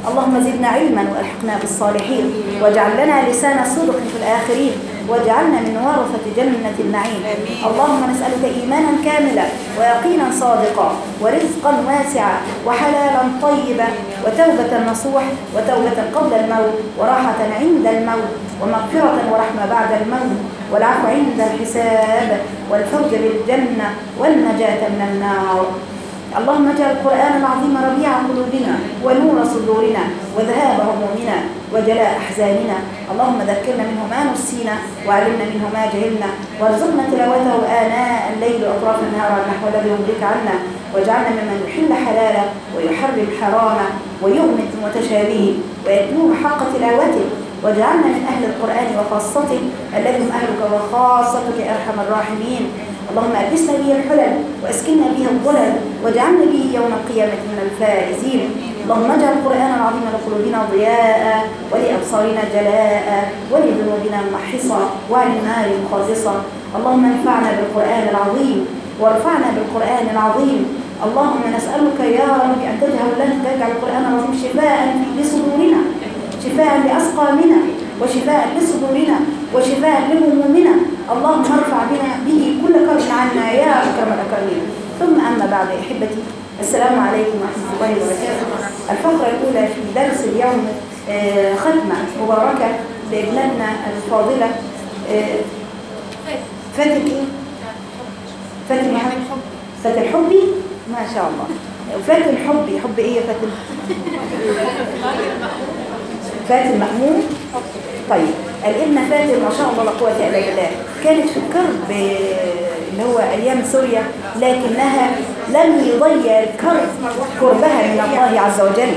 اللهم زدنا علما والحقنا بالصالحين واجعل لنا لسان صدق في الآخرين واجعلنا من ورثة جنة النعيم اللهم نسألك إيمانا كاملا ويقينا صادقا ورزقا واسعا وحلالا طيبا وتوبة نصوح وتوبة قبل الموت وراحة عند الموت ومغفرة ورحمة بعد الموت والعفو عند الحساب والفوز بالجنة والنجاة من النار اللهم اجعل القرآن العظيم ربيع قلوبنا ونور صدورنا وذهاب همومنا وجلاء أحزاننا اللهم ذكرنا منه ما نسينا وعلمنا منه ما جهلنا وارزقنا تلاوته آناء الليل وأطراف النهار على النحو الذي يملك عنا واجعلنا ممن يحل حلاله ويحرم حرامه ويؤمن بمتشابهه ويتلوه حق تلاوته واجعلنا من أهل القرآن وخاصته الذي هم أهلك وخاصتك يا أرحم الراحمين اللهم ألبسنا به الحلل وأسكننا به الظلل واجعلنا به يوم القيامة من الفائزين اللهم اجعل القرآن العظيم لقلوبنا ضياء ولأبصارنا جلاء ولذنوبنا محصا وعن النار مخلصا اللهم انفعنا بالقرآن العظيم وارفعنا بالقرآن العظيم اللهم نسألك يا رب أن تجعل لنا تجعل القرآن العظيم شفاء لصدورنا شفاء لأسقامنا وشفاء لصدورنا وشفاء لهمومنا اللهم ارفع بنا به كل كرب عنا يا أكرم الأكرمين ثم أما بعد يا أحبتي السلام عليكم ورحمة الله وبركاته الفقرة الأولى في درس اليوم آه، ختمة مباركة لابنتنا الفاضلة آه، فاتن إيه؟ فاتن محمد فاتن حبي ما شاء الله فاتن حبي حب إيه يا فاتن؟ فاتن مأمون طيب الابنة فاتن ما شاء الله لا قوة إلا بالله كانت في الكرب آه، اللي هو أيام سوريا لكنها لم يضيع الكرب قربها من الله عز وجل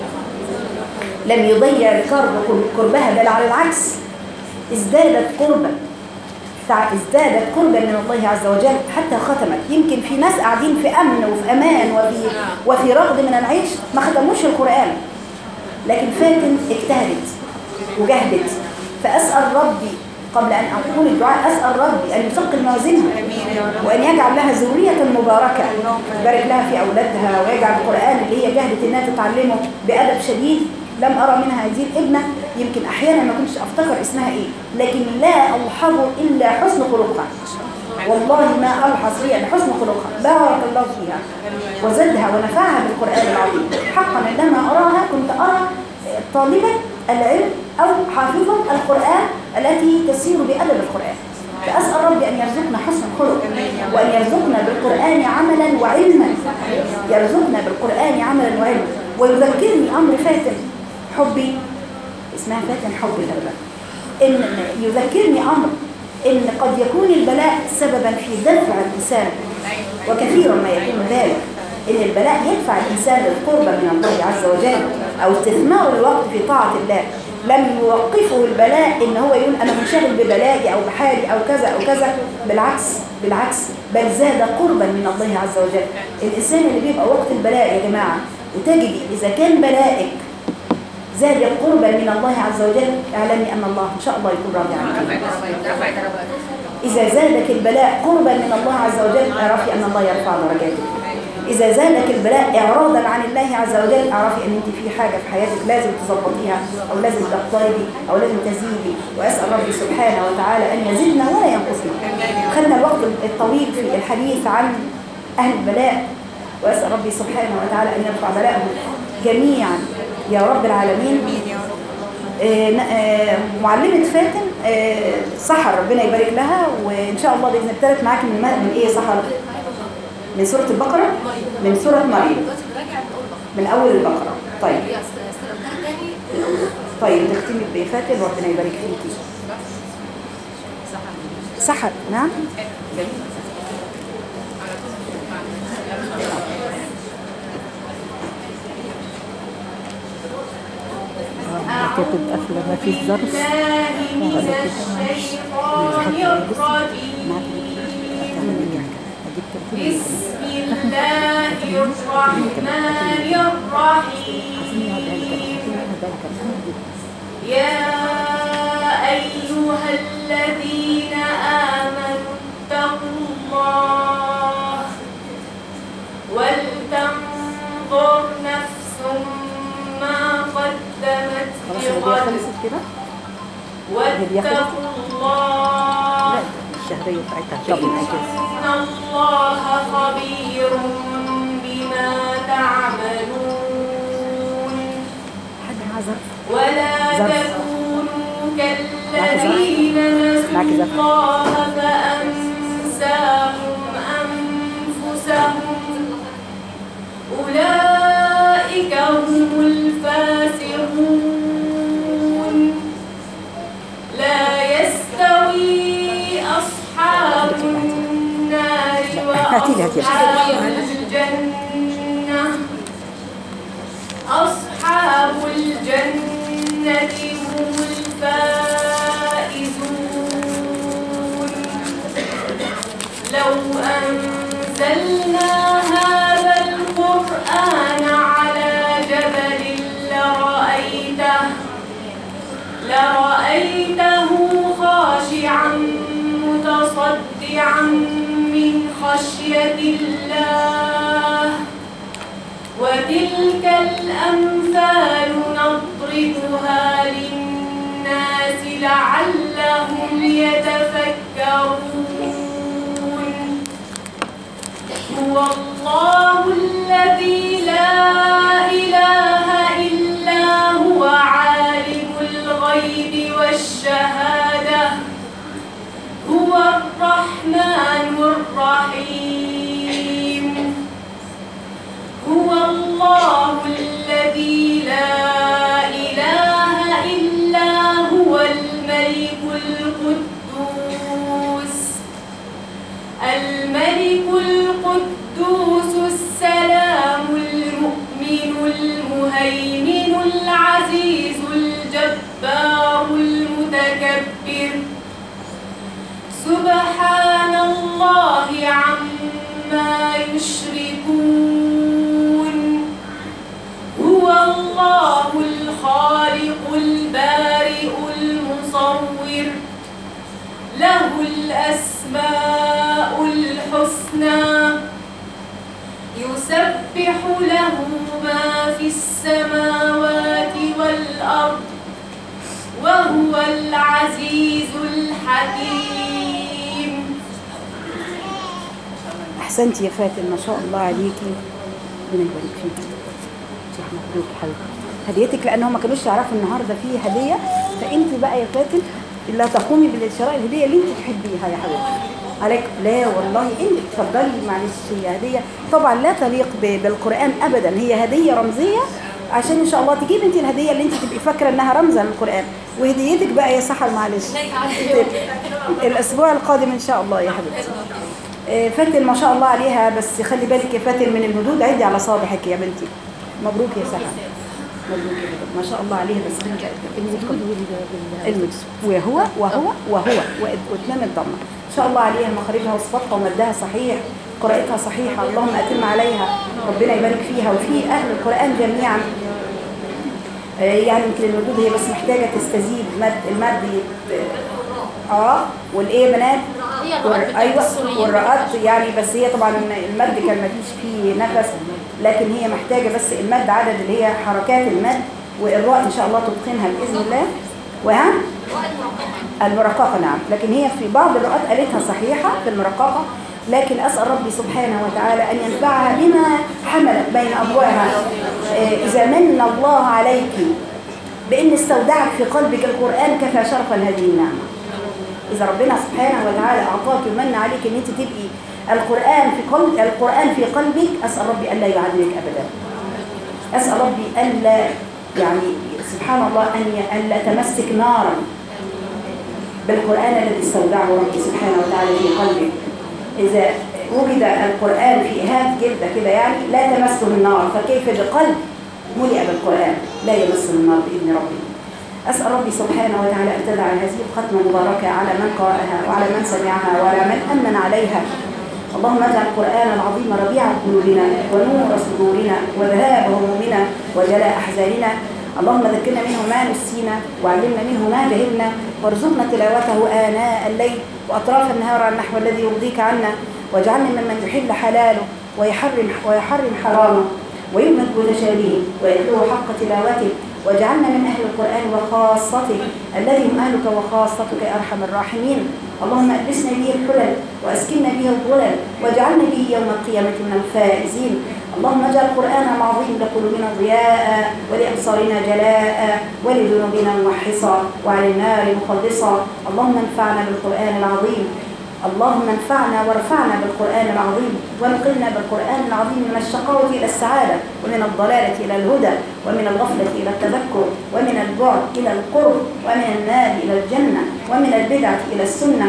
لم يضيع الكرب قربها بل على العكس ازدادت قربا تع- ازدادت قربا من الله عز وجل حتى ختمت يمكن في ناس قاعدين في أمن وفي أمان وفي, وفي رغد من العيش ما ختموش القرآن لكن فاتن اجتهدت وجهدت فأسأل ربي قبل أن أقول الدعاء أسأل ربي أن يثقل موازينها وأن يجعل لها ذرية مباركة يبارك لها في أولادها ويجعل القرآن اللي هي جهدت إنها تتعلمه بأدب شديد لم أرى منها هذه الابنة يمكن أحيانا ما كنتش أفتكر اسمها إيه لكن لا ألحظ إلا حسن خلقها والله ما ألحظ فيها إلا حسن خلقها بارك الله فيها وزدها ونفعها بالقرآن العظيم حقا عندما أراها كنت أرى طالبة العلم أو حافظة القرآن التي تسير بأدب القرآن فأسأل ربي أن يرزقنا حسن الخلق وأن يرزقنا بالقرآن عملا وعلما يرزقنا بالقرآن عملا وعلما ويذكرني أمر فاتن حبي اسمها فاتن حبي غالبا إن يذكرني أمر إن قد يكون البلاء سببا في دفع الإنسان وكثيرا ما يكون ذلك إن البلاء يدفع الإنسان للقرب من الله عز وجل أو استثمار الوقت في طاعة الله لم يوقفه البلاء إن هو يقول أنا منشغل ببلائي أو بحالي أو كذا أو كذا بالعكس بالعكس بل زاد قربا من الله عز وجل الإنسان اللي بيبقى وقت البلاء يا جماعة وتجدي إذا كان بلائك زاد قربا من الله عز وجل اعلمي أن الله إن شاء الله يكون راضي عنك إذا زادك البلاء قربا من الله عز وجل اعرفي أن الله يرفع درجاتك إذا زادك البلاء إعراضا عن الله عز وجل اعرفي أن أنت في حاجة في حياتك لازم تظبطيها أو لازم تقتربي أو لازم تزيدي وأسأل ربي سبحانه وتعالى أن يزيدنا ولا ينقصنا خدنا الوقت الطويل في الحديث عن أهل البلاء وأسأل ربي سبحانه وتعالى أن يرفع بلاءهم جميعا يا رب العالمين آه، ن- آه، معلمة فاتن آه، سحر ربنا يبارك لها وإن شاء الله بإذن الله ابتدت معاكي من, من إيه سحر؟ من سورة البقرة؟ من سورة مريم من أول البقرة طيب طيب تختمي بفاتن ربنا يبارك فيكي سحر نعم كاتب قفلة ما فيش ظرف بسم الله الرحمن الرحيم يا أيها الذين آمنوا اتقوا الله ولتنظر نفس ما قدمت الشهرية قد خلصت كده هدية خلصت؟ واتقوا الله لا الشهرية بتاعتها قبل الأجازة إن الله خبير بما تعملون حد معاه ظرف ولا ظرف. تكونوا كالذين معك نسوا ظرف. الله فأنساهم أنفسهم أولئك هم الفاسقون لا يستوي أصحاب النار هاتي لي، هاتي لي. وأصحاب الجنة أصحاب الجنة هم الفائزون لو أنزلنا هذا القرآن على جبل لرأيته لرأيته خاشعا متصدعا من خشية الله وتلك الأمثال نضربها للناس لعلهم يتفكرون هو الله الذي لا إله إلا هو عالم الغيب والشهادة هو الرحمن الرحيم هو الله الذي لا إله إلا هو الملك القدوس الملك القدوس السلام المؤمن المهيمن العزيز الجبار المتكبر سبحان الله عما يشركون هو الله الخالق البارئ المصور له الأسماء الحسنى يسبح له ما في السماوات والأرض وهو العزيز الحكيم احسنتي يا فاتن ما شاء الله عليكي ربنا يبارك فيكي شيخ مبروك يا حبيبتي هديتك لان هم ما كانوش يعرفوا النهارده في هديه فانت بقى يا فاتن اللي هتقومي بالشراء الهديه اللي انت تحبيها يا حبيبتي عليك لا والله انت اتفضلي معلش هي هديه طبعا لا تليق ب- بالقران ابدا هي هديه رمزيه عشان ان شاء الله تجيب انت الهديه اللي انت تبقي فاكره انها رمزا للقران وهديتك بقى يا سحر معلش الاسبوع القادم ان شاء الله يا حبيبتي آه، فاتن ما شاء الله عليها بس خلي بالك يا فاتن من المدود عدي على صابعك يا بنتي مبروك يا سحر مبروك يا بنتي ما شاء الله عليها بس بنت المدود المدود وهو وهو وهو وإد- واتمام الضمه ان شاء الله عليها مخارجها وصفاتها ومدها صحيح قراءتها صحيحه اللهم اتم عليها ربنا يبارك فيها وفي اهل القران جميعا آه، يعني يمكن المدود هي بس محتاجه تستزيد مد المد يت- اه والايه يا بنات والر- ايوه والرقات يعني بس هي طبعا المد كان ما فيش فيه نفس لكن هي محتاجه بس المد عدد اللي هي حركات المد والراء ان شاء الله تتقنها باذن الله وها المرققه نعم لكن هي في بعض الرقات قالتها صحيحه في المرققه لكن اسال ربي سبحانه وتعالى ان ينفعها بما حملت بين ابوابها آه، اذا من الله عليك بان استودعك في قلبك القران كفى شرفا هذه النعمه إذا ربنا سبحانه وتعالى أعطاك ومن عليك إن أنت تبقي القرآن في قلب القرآن في قلبك أسأل ربي ألا يعذبك أبدا أسأل ربي ألا يعني سبحان الله أن ي- ألا تمسك نارا بالقرآن الذي استودعه ربي سبحانه وتعالى في قلبك إذا وجد القرآن في إهاب جلدة كده يعني لا تمسه النار فكيف بقلب ملئ بالقرآن لا يمسه النار بإذن ربي أسأل ربي سبحانه وتعالى أن تدع هذه الختمة المباركة على من قرأها وعلى من سمعها وعلى من أمن عليها اللهم اجعل القرآن العظيم ربيع قلوبنا ونور صدورنا وذهاب همومنا وجلاء أحزاننا اللهم ذكرنا منه ما نسينا وعلمنا منه ما جهلنا وارزقنا تلاوته آناء الليل وأطراف النهار على النحو الذي يرضيك عنا واجعلنا ممن يحل حلاله ويحرم ويحرم حرامه ويؤمن بمتشابهه ويتلوه حق تلاوته واجعلنا من أهل القرآن وخاصته الذي هم أهلك وخاصتك يا أرحم الراحمين اللهم ألبسنا به الحلل وأسكننا به الظلل واجعلنا به يوم القيامة من الفائزين اللهم اجعل القرآن العظيم لقلوبنا ضياء ولأبصارنا جلاء ولذنوبنا موحصا وعلى النار مخلصا اللهم انفعنا بالقرآن العظيم اللهم انفعنا وارفعنا بالقرآن العظيم وانقلنا بالقرآن العظيم من الشقاوة إلى السعادة ومن الضلالة إلى الهدى ومن الغفلة إلى التذكر ومن البعد إلى القرب ومن النار إلى الجنة ومن البدعة إلى السنة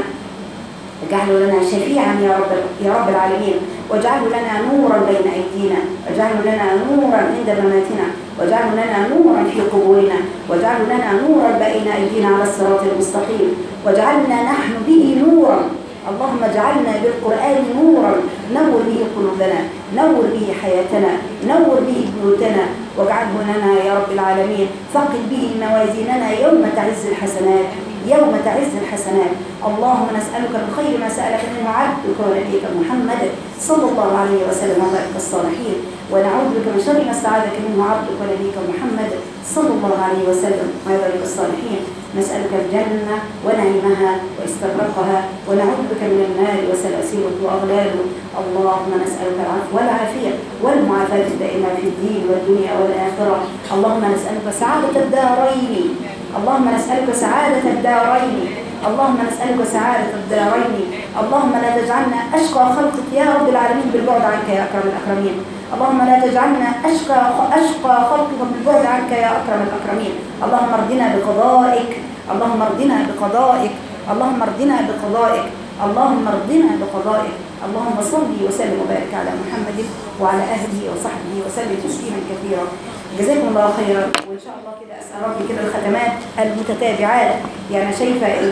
اجعله لنا شفيعا يا رب يا رب العالمين واجعله لنا نورا بين ايدينا واجعله لنا نورا عند مماتنا واجعله لنا نورا في قبورنا واجعله لنا نورا بين ايدينا على الصراط المستقيم واجعلنا نحن به نورا اللهم اجعلنا بالقرآن نورا نور به قلوبنا نور به حياتنا نور به بيوتنا واجعله لنا يا رب العالمين ثقل به موازيننا يوم تعز الحسنات يوم تعز الحسنات اللهم نسألك من خير ما سألك منه عبدك ونبيك محمد صلى الله عليه وسلم وبارك الصالحين ونعوذ بك من شر ما استعاذك منه عبدك ونبيك محمد صلى الله عليه وسلم وبارك الصالحين نسألك الجنة ونعيمها واستغرقها ونعوذ بك من النار وسلاسله وأغلاله اللهم نسألك العفو والعافية والمعافاة الدائمة في الدين والدنيا والآخرة اللهم نسألك سعادة الدارين اللهم نسألك سعادة الدارين اللهم نسألك سعادة الدارين اللهم لا تجعلنا أشقى خلقك يا رب العالمين بالبعد عنك يا أكرم الأكرمين اللهم لا تجعلنا أشقى أشقى خلقك بالبعد عنك يا أكرم الأكرمين اللهم ارضنا بقضائك اللهم ارضنا بقضائك اللهم ارضنا بقضائك اللهم ارضنا بقضائك اللهم صل وسلم وبارك على محمد وعلى اهله وصحبه وسلم تسليما كثيرا جزاكم الله خيرا وان شاء الله كده اسال ربي كده الختمات المتتابعات يعني شايفه ال...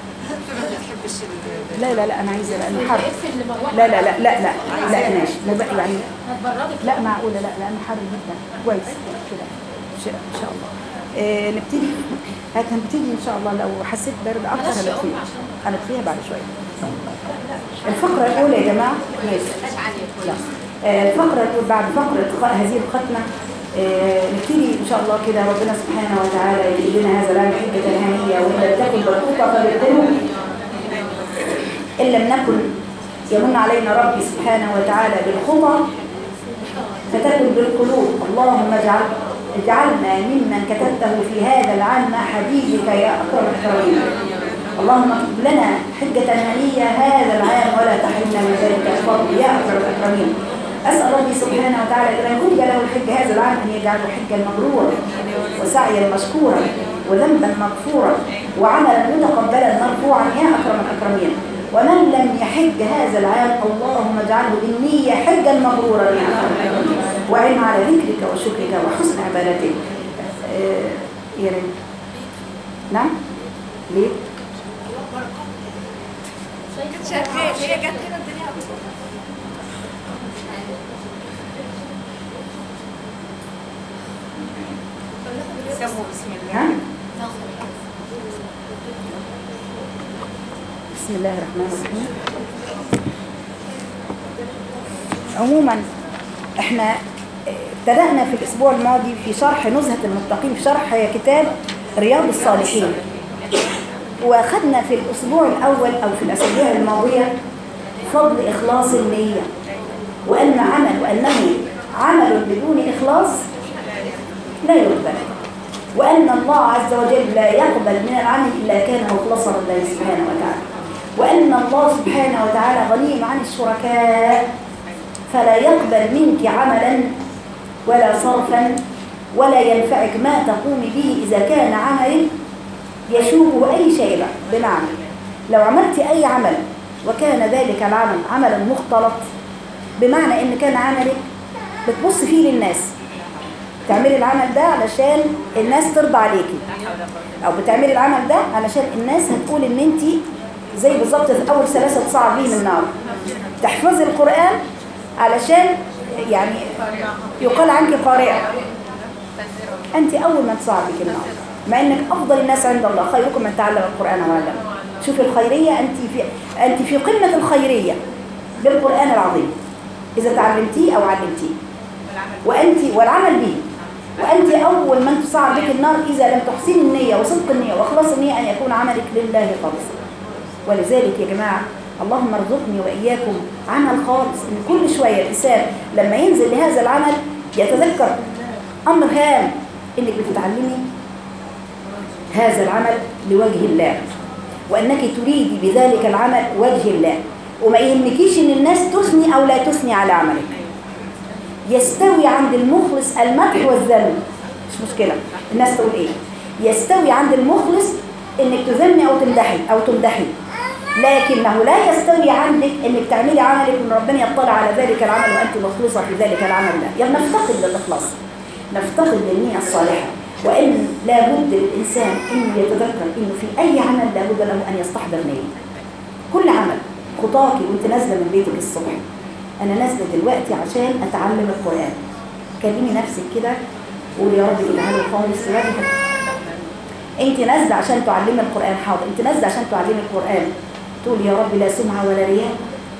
لا لا لا انا عايزه لانه حر لا لا لا لا لا لا ماشي مب- يعني لا معقوله لا لانه حر جدا كويس كده إن شاء- ان شاء الله آه نبتدي هنبتدي ان شاء الله لو حسيت برد اكتر هنطفيها هنطفيها بعد شويه الفقره الاولى يا جماعه ماشي لا. آه، الفقره الأولى بعد فقره خ- هذه الختمه آه، نبتدي ان شاء الله كده ربنا سبحانه وتعالى يجيب لنا هذا العام حجه هنيه وان لم تكن بالخطه فبالقلوب ان لم نكن يمن علينا ربي سبحانه وتعالى بالخطى فتكن بالقلوب اللهم اجعل اجعلنا ممن كتبته في هذا العام مع حبيبك يا اكرم الاكرمين اللهم اكتب لنا حجة هنية هذا العام ولا تحرمنا من ذلك الفضل يا اكرم الاكرمين اسال ربي سبحانه وتعالى اذا كتب له الحج هذا العام ان يجعله حجا مبرورا وسعيا مشكورا وذنبا مغفورا وعملا متقبلا مرفوعا يا اكرم الاكرمين ومن لم يحج هذا العام اللهم اجعله بالنية حجا مبرورا يا اكرم الاكرمين وعن على ذكرك وشكرك وحسن عبادتك آه، يا ريت نعم ليه؟ ها؟ بسم الله الرحمن الرحيم عموما احنا ابتدأنا في الأسبوع الماضي في شرح نزهة المتقين في شرح كتاب رياض الصالحين واخدنا في الأسبوع الأول أو في الأسابيع الماضية فضل إخلاص النية وأن عمل وأنه عمل بدون إخلاص لا يقبل وأن الله عز وجل لا يقبل من العمل إلا كان مخلصا لله سبحانه وتعالى وأن الله سبحانه وتعالى غني عن الشركاء فلا يقبل منك عملا ولا صرفا ولا ينفعك ما تقوم به إذا كان عمل يشوبه أي شيء بقى. بمعنى لو عملت أي عمل وكان ذلك العمل عملا مختلط بمعنى إن كان عملك بتبص فيه للناس تعملي العمل ده علشان الناس ترضى عليكي او بتعملي العمل ده علشان الناس هتقول ان انت زي بالظبط في اول ثلاثه تصعد بيه من النار تحفظي القران علشان يعني يقال عنك قارئه انت اول ما تصعد بك النار مع انك افضل الناس عند الله خيركم من تعلم القران وعلمه شوفي الخيريه انت في انت في قمه الخيريه بالقران العظيم اذا تعلمتيه او علمتيه وأنت والعمل به وأنت أول من تصعد بك النار إذا لم تحسني النية وصدق النية وإخلاص النية أن يكون عملك لله خالصا ولذلك يا جماعة اللهم ارزقني وإياكم عمل خالص إن كل شوية الإنسان لما ينزل لهذا العمل يتذكر أمر هام إنك بتتعلمي هذا العمل لوجه الله وأنك تريدي بذلك العمل وجه الله وما يهمكيش إن الناس تثني أو لا تثني على عملك يستوي عند المخلص المدح والذم مش مشكلة الناس تقول ايه يستوي عند المخلص انك تذمي او تمدحي او تمدحي لكنه لا يستوي عندك انك تعملي عملك وان ربنا يطلع على ذلك العمل وانت مخلصة في ذلك العمل لا يعني نفتقد للاخلاص نفتقد للنية الصالحة وان لابد للانسان انه يتذكر انه في اي عمل لابد له ان يستحضر نية كل عمل خطاكي وانت نازله من بيتك الصبح انا نازله دلوقتي عشان اتعلم القران كلمي نفسك كده قولي يا رب اجعله خالص لوجهك انت نازله عشان تعلمي القران حاضر انت نازله عشان تعلمي القران تقول يا رب لا سمعه ولا رياء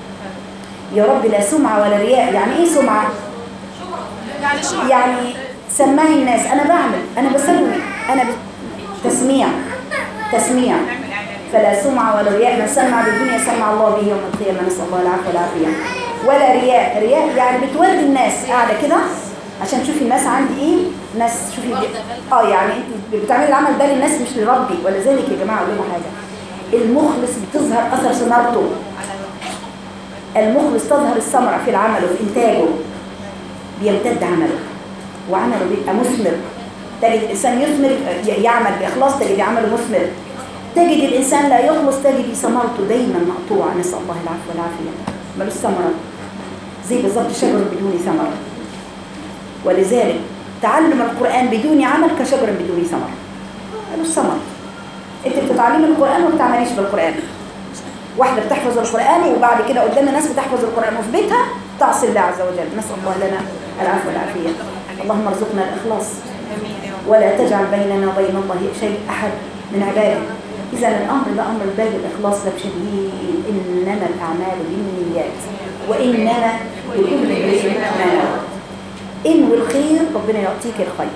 يا رب لا سمعه ولا رياء يعني ايه سمعه يعني شو يعني سمعي الناس انا بعمل انا بسوي انا ب... تسميع تسميع فلا سمعة ولا رياء من سمع بالدنيا سمع الله به يوم القيامة نسأل الله العفو والعافية ولا رياء رياء يعني بتوري الناس قاعدة كده عشان تشوفي الناس عندي ايه ناس شوفي اه يعني انت بتعملي العمل ده للناس مش لربي ولذلك يا جماعة اقول لكم حاجة المخلص بتظهر اثر ثمرته المخلص تظهر الثمرة في العمل وفي انتاجه بيمتد عمله وعمله بيبقى مثمر تجد الإنسان يثمر يعمل بإخلاص تجد عمله مثمر تجد الإنسان لا يخلص تجد ثمرته دايما مقطوعة نسأل الله العفو والعافية ملوش ثمرة زي بالظبط شجر بدون ثمرة ولذلك تعلم القرآن بدون عمل كشجر بدون ثمرة ملوش ثمرة انت بتتعلمي القرآن وما بتعمليش بالقرآن واحدة بتحفظ القرآن وبعد كده قدام الناس بتحفظ القرآن وفي بيتها تعصي الله عز وجل نسأل الله لنا العفو والعافية اللهم ارزقنا الإخلاص ولا تجعل بيننا وبين الله شيء أحد من عباده إذا الأمر ده أمر باب الإخلاص ده بشديد إنما الأعمال بالنيات وإنما لكل امرئ ما نوى انوي الخير ربنا يعطيك الخير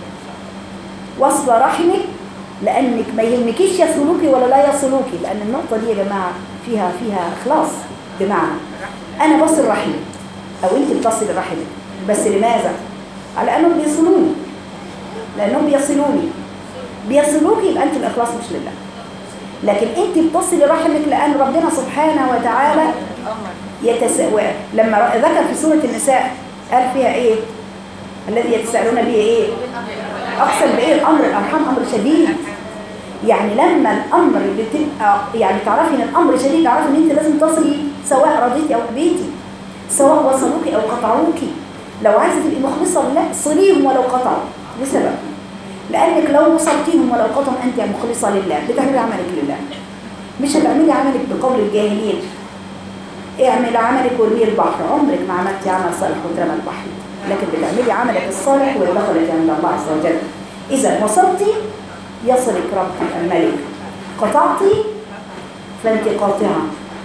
وصل رحمك لأنك ما يهمكيش يصلوكي ولا لا يصلوكي لأن النقطة دي يا جماعة فيها فيها إخلاص بمعنى أنا بصل رحمي أو أنت بتصل رحمك بس لماذا؟ على أنهم بيصلوني لأنهم بيصلوني بيصلوكي يبقى أنت الإخلاص مش لله لكن أنت بتصلي رحمك لأن ربنا سبحانه وتعالى يتساوى لما ر- ذكر في سورة النساء قال فيها إيه؟ الذي يتساءلون به إيه؟ أقسم بإيه الأمر الأرحام أمر شديد يعني لما الأمر بتبقى يعني تعرفي إن الأمر شديد تعرفي إن أنت لازم تصلي سواء رضيتي أو أبيتي سواء وصلوكي أو قطعوكي لو عايزة تبقي مخلصة لله صليهم ولو قطعوا لسبب لأنك لو وصلتيهم ولو قطعوا أنت مخلصة لله بتعملي عملك لله مش هتعملي عملك بقول الجاهلين اعمل عملك وارمي البحر عمرك ما عملتي عمل صالح وترمى البحر لكن بتعملي عملك الصالح ودخلت عند الله عز وجل إذا وصلتي يصلك ربك الملك قطعتي فأنت قاطعة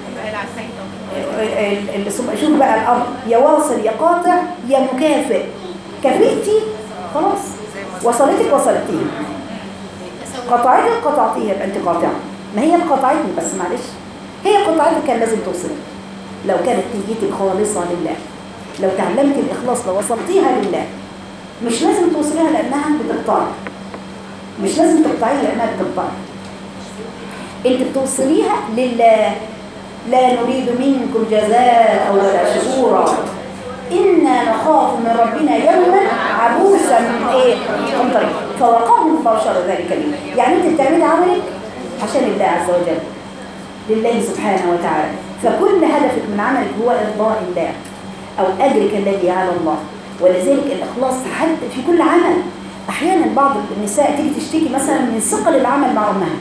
اللي سم- شوف بقى الأمر يا واصل يا قاطع يا مكافئ كفيتي خلاص وصلتك وصلتيه قطعتك قطعتيها يبقى انت قاطعه ما هي قطعتني بس معلش هي قطعتك كان لازم توصلي لو كانت نيتك خالصة لله لو تعلمت الإخلاص لو وصلتيها لله مش لازم توصليها لأنها بتقطعك مش لازم تقطعيها لأنها بتقطعك انت بتوصليها لله لا نريد منكم جزاء ولا شكورا إنا نخاف من ربنا يوما عبوسا من إيه؟ من طريق فوقاهم الله شر ذلك اليوم يعني أنت بتعملي عملك عشان الله عز وجل لله سبحانه وتعالى فكل هدفك من عملك هو إرضاء الله أو أجرك الذي على الله ولذلك الإخلاص حتى في كل عمل أحيانا بعض النساء تيجي تشتكي مثلا من ثقل العمل مع أمها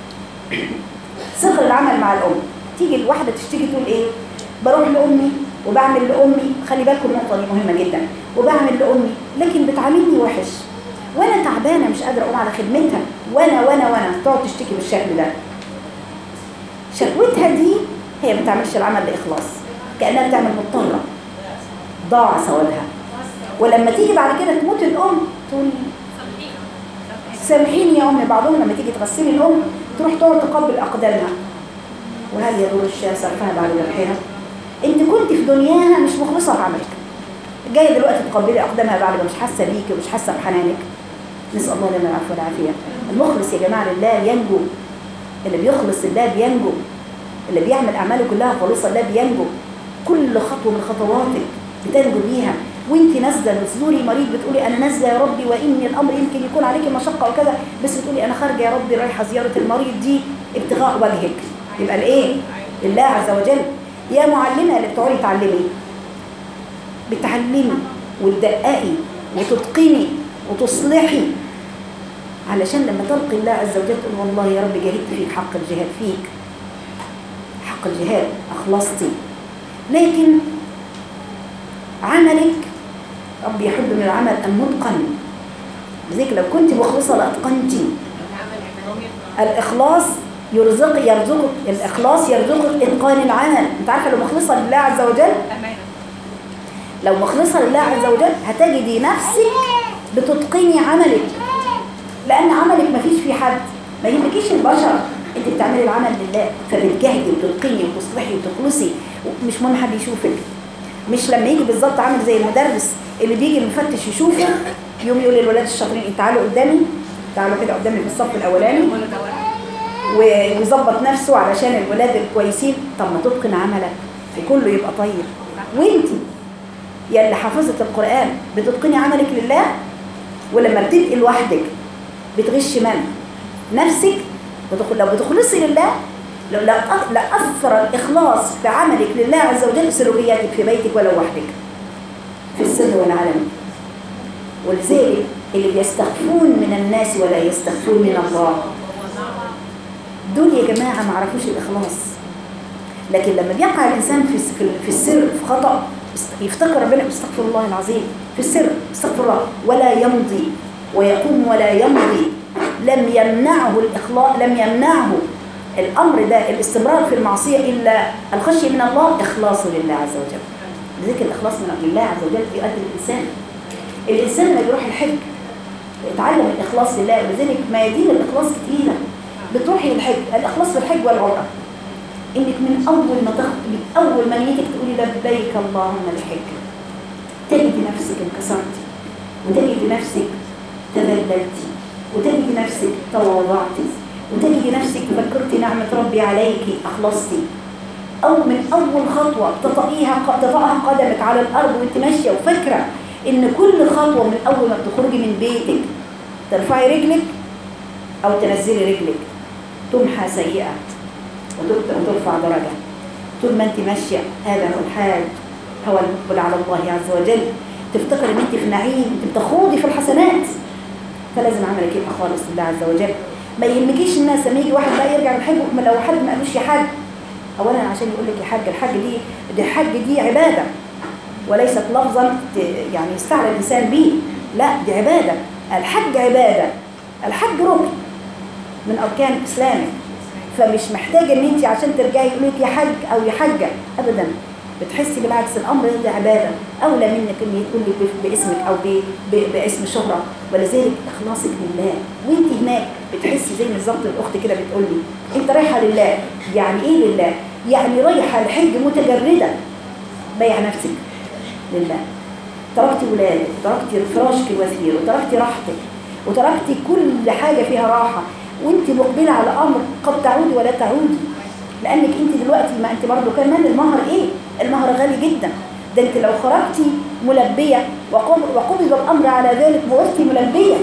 ثقل العمل مع الأم تيجي الواحدة تشتكي تقول إيه بروح لأمي وبعمل لأمي خلي بالكم النقطة دي مهمة جدا وبعمل لأمي لكن بتعاملني وحش وأنا تعبانة مش قادرة أقوم على خدمتها وأنا وأنا وأنا تقعد تشتكي بالشكل ده شكوتها دي هي ما بتعملش العمل بإخلاص كأنها بتعمل مضطرة ضاع ثوابها ولما تيجي بعد كده تموت الام تقول سامحيني يا امي بعضهم لما تيجي تغسلي الام تروح تقعد تقبل اقدامها وهل يدور الشاة سرفها بعد ذبحها انت كنت في دنياها مش مخلصه في عملك جايه دلوقتي تقبلي اقدامها بعد ما مش حاسه بيكي ومش حاسه بحنانك نسال الله لنا العفو والعافيه المخلص يا جماعه لله ينجو اللي بيخلص لله بينجو اللي بيعمل اعماله كلها خالصه لله بينجو كل خطوه من خطواتك بتنجو بيها وانت نازله بتزوري مريض بتقولي انا نازله يا ربي واني الامر يمكن يكون عليكي مشقه وكذا بس بتقولي انا خارجه يا ربي رايحه زياره المريض دي ابتغاء وجهك يبقى الايه لله عز وجل يا معلمه اللي بتقعدي تعلمي بتعلمي وتدققي وتتقني وتصلحي علشان لما تلقي الله عز وجل تقول والله يا رب جاهدت فيك حق الجهاد فيك حق الجهاد أخلصتي لكن عملك رب يحب من العمل المتقن لذلك لو كنت مخلصة لأتقنتي الإخلاص يرزق يرزقك الإخلاص يرزقك إتقان العمل أنت عارفة لو مخلصة لله عز وجل لو مخلصة لله عز وجل هتجدي نفسك بتتقني عملك لأن عملك ما فيش فيه حد ما يهمكيش البشر انت بتعملي العمل لله فبتجهدي وتتقني وتصلحي وتخلصي مش مهم حد يشوفك مش لما يجي بالظبط عامل زي المدرس اللي بيجي المفتش يشوفه يوم يقول للولاد الشاطرين انت تعالوا قدامي تعالوا كده قدامي في الصف الاولاني ويظبط نفسه علشان الولاد الكويسين طب ما تتقن عملك وكله يبقى طيب وانت يا اللي حافظه القران بتتقني عملك لله ولما بتبقي لوحدك بتغش من نفسك بتخل... لو بتخلصي لله لو لا أ- لا اثر الاخلاص في عملك لله عز وجل سلوكياتك في بيتك ولو وحدك في السر والعلن ولذلك اللي بيستخفون من الناس ولا يستخفون من الله دول يا جماعه ما عرفوش الاخلاص لكن لما بيقع الانسان في في في السر في خطا يفتكر ربنا استغفر الله العظيم في السر استغفر الله ولا يمضي ويقوم ولا يمضي لم يمنعه الاخلاص لم يمنعه الامر ده الاستمرار في المعصيه الا الخشيه من الله اخلاصه لله عز وجل لذلك الاخلاص من لله عز وجل يؤدي الانسان الانسان لما بيروح الحج يتعلم الاخلاص لله ولذلك ميادين الاخلاص كتيره بتروحي الحج الاخلاص في الحج والعمره انك من اول ما تخ... من اول ما نيتك تقولي لبيك اللهم لحج تجدي نفسك انكسرتي وتجدي نفسك تذللتي وتجدي نفسك تواضعتي وتجدي نفسك تذكرتي نعمة ربي عليك أخلصتي أو من أول خطوة تطئيها تطأها قدمك على الأرض وانت ماشية وفاكرة إن كل خطوة من أول ما بتخرجي من بيتك ترفعي رجلك أو تنزلي رجلك تمحى سيئة وترت- وترفع درجة طول ما انت ماشية هذا هو الحاج هو المقبل على الله عز وجل تفتكر ان انت في نعيم انت بتخوضي في الحسنات فلازم عملك يبقى خالص لله عز وجل ما يهمكيش الناس لما يجي واحد بقى يرجع من الحج ما لو حد ما قالوش يا حاج اولا عشان يقول لك يا حاج الحج دي دي الحج دي عباده وليست لفظا ت- يعني يستعلى الانسان به لا دي عباده الحج عباده الحج ركن من اركان اسلامك فمش محتاجه ان انت عشان ترجعي يقول لك يا حج او يا حجه ابدا بتحسي بالعكس الامر ده عباده اولى منك ان تقول لي ب- باسمك او ب- ب- باسم شهره ولذلك اخلاصك لله وانت هناك بتحسي زي بالظبط الاخت كده بتقول لي انت رايحه لله يعني ايه لله يعني رايحه الحج متجرده بيع نفسك لله تركتي ولادك وتركتي فراشك الوثير وتركتي راحتك وتركتي كل حاجة فيها راحة وانت مقبلة على أمر قد تعودي ولا تعودي لأنك انت دلوقتي ما انت برضو كمان المهر ايه المهر غالي جدا ده انت لو خرجتي ملبية وقم- وقبض الأمر على ذلك وقفتي ملبية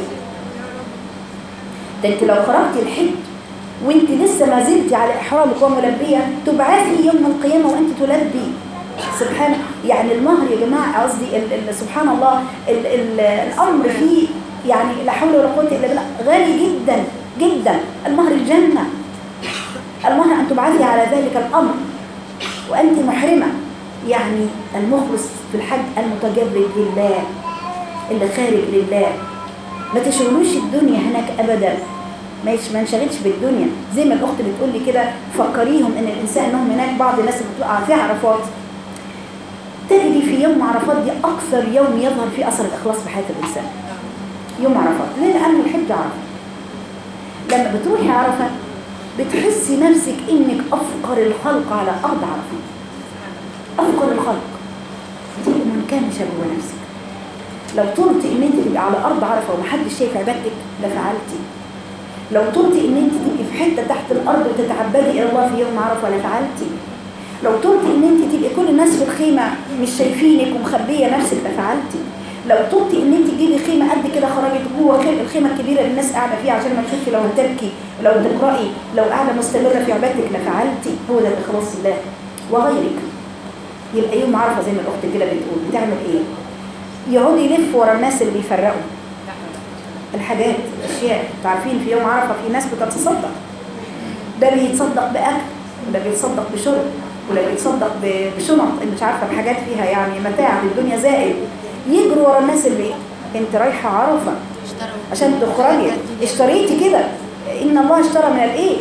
ده انت لو خرجتي الحج وانت لسه ما زلتي على احرامك وملبيه تبعثي يوم القيامه وانت تلبي سبحان يعني المهر يا جماعه قصدي ال- ال- سبحان الله ال ال الامر فيه يعني لا حول ولا قوه الا بالله غالي جدا جدا المهر الجنه المهر ان تبعثي على ذلك الامر وانت محرمه يعني المخلص في الحج المتجرد لله اللي خارج لله ما تشغلوش الدنيا هناك ابدا ما يش- ما نشغلش بالدنيا زي ما الاخت بتقول لي كده فكريهم ان الانسان انهم هناك بعض الناس اللي بتقع في عرفات تجدي في يوم عرفات دي أكثر يوم يظهر فيه أثر الإخلاص في حياة الإنسان يوم عرفات ليه؟ لأنه الحج عرفة لما بتروحي عرفة بتحسي نفسك إنك أفقر الخلق على أرض عرفة أفقر الخلق دي منكمشة جوه نفسك لو طلت إن أنت تبقي على أرض عرفة ومحدش شايف عبادتك لفعلتي لو طلت إن أنت تبقي في حتة تحت الأرض وتتعبدي إلى الله في يوم عرفة لفعلتي لو طلت ان انت تبقي كل الناس في الخيمه مش شايفينك ومخبيه نفسك لفعلتي لو طلت ان انت تجيبي خيمه قد كده خرجت جوه خيمه الخيمه الكبيره اللي الناس قاعده فيها عشان ما تشوفي لو هتبكي لو تقراي لو قاعده مستمره في عبادتك لفعلتي هو ده الاخلاص لله وغيرك يبقى يوم عرفه زي ما الاخت كده بتقول بتعمل ايه يقعد يلف ورا الناس اللي بيفرقوا الحاجات الاشياء انتوا عارفين في يوم عرفه في ناس بتتصدق ده بيتصدق باكل وده بيتصدق بشرب ولا بيتصدق ب- بشنط مش عارفه بحاجات فيها يعني متاع الدنيا زائل يجروا ورا الناس اللي انت رايحه عرفه عشان تخرجي اشتريتي كده ان الله اشترى من الايه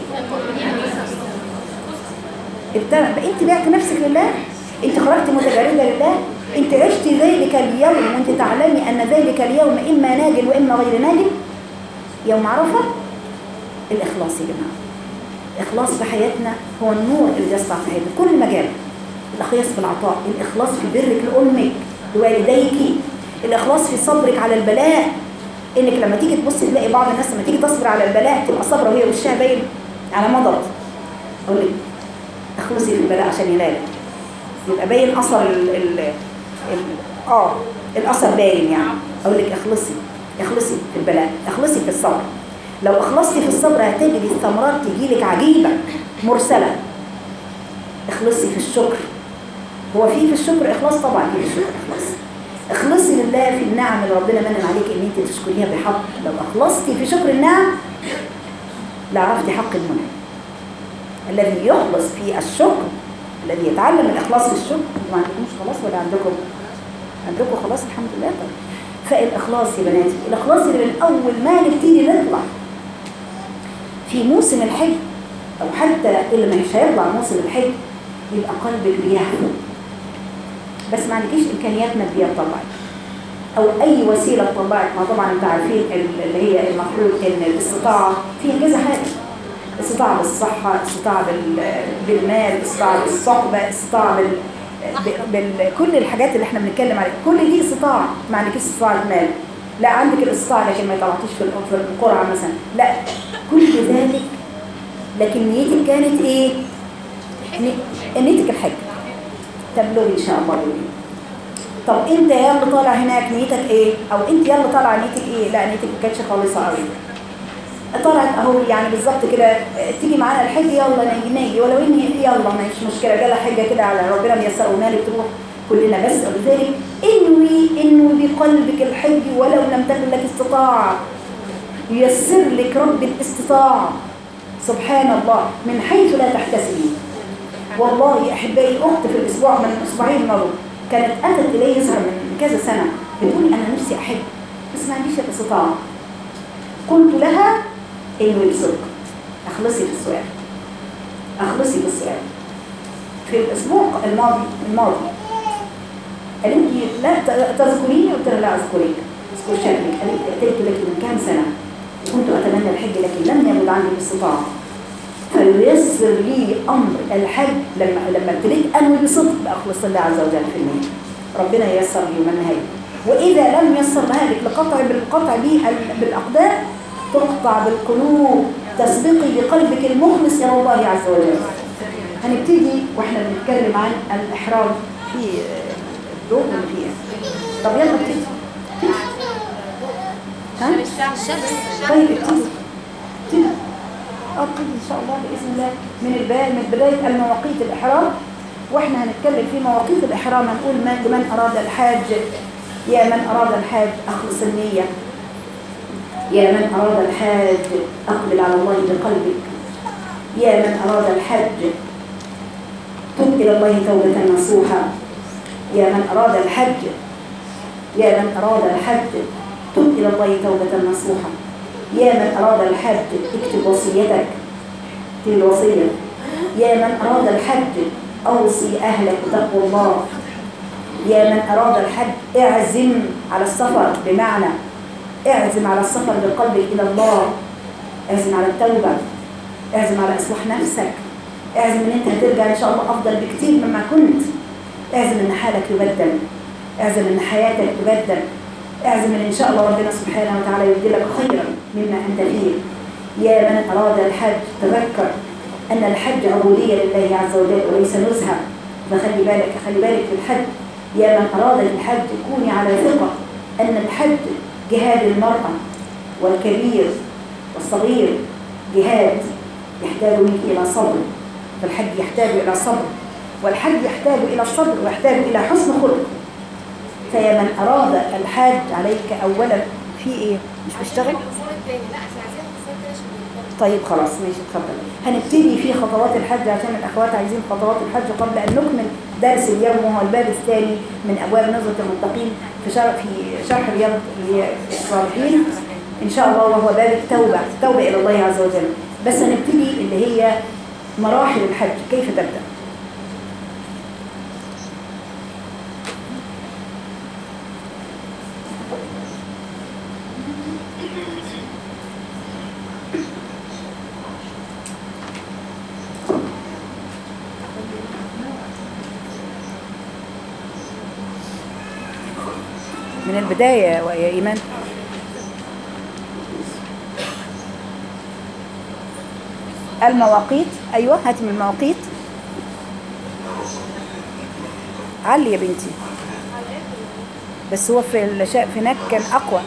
ابتدى انت بعت نفسك لله انت خرجت متجرده لله انت عشت ذلك اليوم وانت تعلمي ان ذلك اليوم اما ناجل واما غير ناجل يوم عرفه الاخلاص يا جماعه الإخلاص في حياتنا هو النور اللي يسطع في حياتنا كل مجال الإخلاص في العطاء الإخلاص في برك لأمك لوالديك الإخلاص في صبرك على البلاء إنك لما تيجي تبص تلاقي بعض الناس لما تيجي تصبر على البلاء تبقى صابرة وهي وشها باين على مضض أقول لك اخلصي في البلاء عشان ينالك يبقى باين أثر ال ال ال آه الأثر باين يعني أقول لك اخلصي اخلصي في البلاء اخلصي في الصبر لو اخلصتي في الصبر هتجدي الثمرات تجيلك عجيبة مرسلة اخلصي في الشكر هو في في الشكر اخلاص طبعا في في الشكر اخلاص اخلصي لله في النعم اللي ربنا منن عليك ان انت تشكريها بحق لو اخلصتي في شكر النعم لعرفتي حق المنعم الذي يخلص في الشكر الذي يتعلم الاخلاص في الشكر انتوا ما عندكمش خلاص ولا عندكم عندكم خلاص الحمد لله طيب فالاخلاص يا بناتي الاخلاص اللي من اول ما نبتدي نطلع في موسم الحج او حتى اللي مش هيطلع موسم الحج يبقى قلبك بيهفو بس ما عندكيش امكانيات ماديه تطلعي او اي وسيله تطلعك ما طبعا انتوا عارفين ال- اللي هي المفروض ان الاستطاعه فيها كذا حاجه استطاعه بالصحه استطاعه بال- بالمال استطاعه بالصحبه استطاعه بال ب- بال كل الحاجات اللي احنا بنتكلم عليها كل دي استطاعه ما عندكيش استطاعه مال لا عندك الاستطاعه لكن ما طلعتيش في الق- في القرعه مثلا لا كل ذلك لكن نيتك كانت ايه ن- نيتك الحج تبلغي ان شاء الله بإذن. طب انت يلا طالع هناك نيتك ايه او انت يلا طالعه نيتك ايه لا نيتك ما كانتش خالصه قوي طلعت اهو يعني بالظبط كده اه، تيجي معانا الحج يلا نيجي نيجي ولو ان يلا مش مشكله جالها حاجه كده على ربنا ميسر ومالك تروح كلنا بس ولذلك انوي انوي بقلبك الحج ولو لم تكن لك استطاعه ييسر لك رب الاستطاعه سبحان الله من حيث لا تحتسبي والله يا احبائي اخت في الاسبوع من اسبوعين مضوا كانت اتت الي يظهر من كذا سنه بتقول انا نفسي احج بس ما عنديش الاستطاعه قلت لها انوي بصدق اخلصي في السؤال اخلصي في السؤال في الاسبوع الماضي الماضي قالت لي لا ت- تذكريني قلت لها لا اذكرك اذكر شكلك قالت قلت لك من كام سنه كنت اتمنى الحج لكن لم يبد عندي الاستطاعه فييسر لي امر الحج لما لما ابتديت انوي بصدق باخلص الله عز وجل في النيه ربنا ييسر لي ومنها لي واذا لم ييسر لها لك لقطع بالقطع بال- بالاقدام تقطع بالقلوب تسبقي بقلبك المخلص الى الله عز وجل هنبتدي واحنا بنتكلم عن الاحرام في الضوء ولا في ايه طب يلا ابتدي ها الشمس طيب ابتدي ابتدي اه ابتدي ان شاء الله باذن الله من البدايه من بدايه المواقيت الاحرام واحنا هنتكلم في مواقيت الاحرام هنقول من من اراد الحاج يا من اراد الحاج اخلص النيه يا من اراد الحاج اقبل على الله بقلبك يا من اراد الحج تب الى الله توبه نصوحا يا من اراد الحج يا من اراد الحج تب الى الله توبه نصوحا يا من أراد الحج اكتب وصيتك في الوصية يا من أراد الحج أوصي أهلك بتقوى الله يا من أراد الحج اعزم على السفر بمعنى اعزم على السفر بقلبك إلى الله اعزم على التوبة اعزم على إصلاح نفسك اعزم ان انت هترجع ان شاء الله افضل بكتير مما كنت اعزم ان حالك يبدل اعزم ان حياتك تبدل اعزم ان ان شاء الله ربنا سبحانه وتعالى يبدلك خيرا مما انت فيه يا من اراد الحج تذكر ان الحج عبوديه لله عز وجل وليس نزهه فخلي بالك خلي بالك في الحج يا من اراد الحج كوني على ثقه ان الحج جهاد المراه والكبير والصغير جهاد يحتاج منك الى صبر فالحج يحتاج إلى صبر والحج يحتاج إلى الصبر ويحتاج إلى حسن خلق فيا من أراد الحاج عليك أولا في إيه؟ مش بشتغل؟ التصوير التاني لا احنا عايزين التصوير التاني عشان بنتكلم. طيب خلاص ماشي اتفضل هنبتدي في خطوات الحج عشان الأخوات عايزين خطوات الحج قبل أن نكمل درس اليوم وهو الباب الثاني من أبواب نظرة المتقين في شرح في شرح رياض الصالحين إن شاء الله وهو باب التوبة التوبة إلى الله عز وجل بس هنبتدي اللي هي مراحل الحج كيف تبدأ من البداية يا إيمان المواقيت أيوة هاتي من المواقيت علي يا بنتي بس هو في الشاء في هناك كان أقوى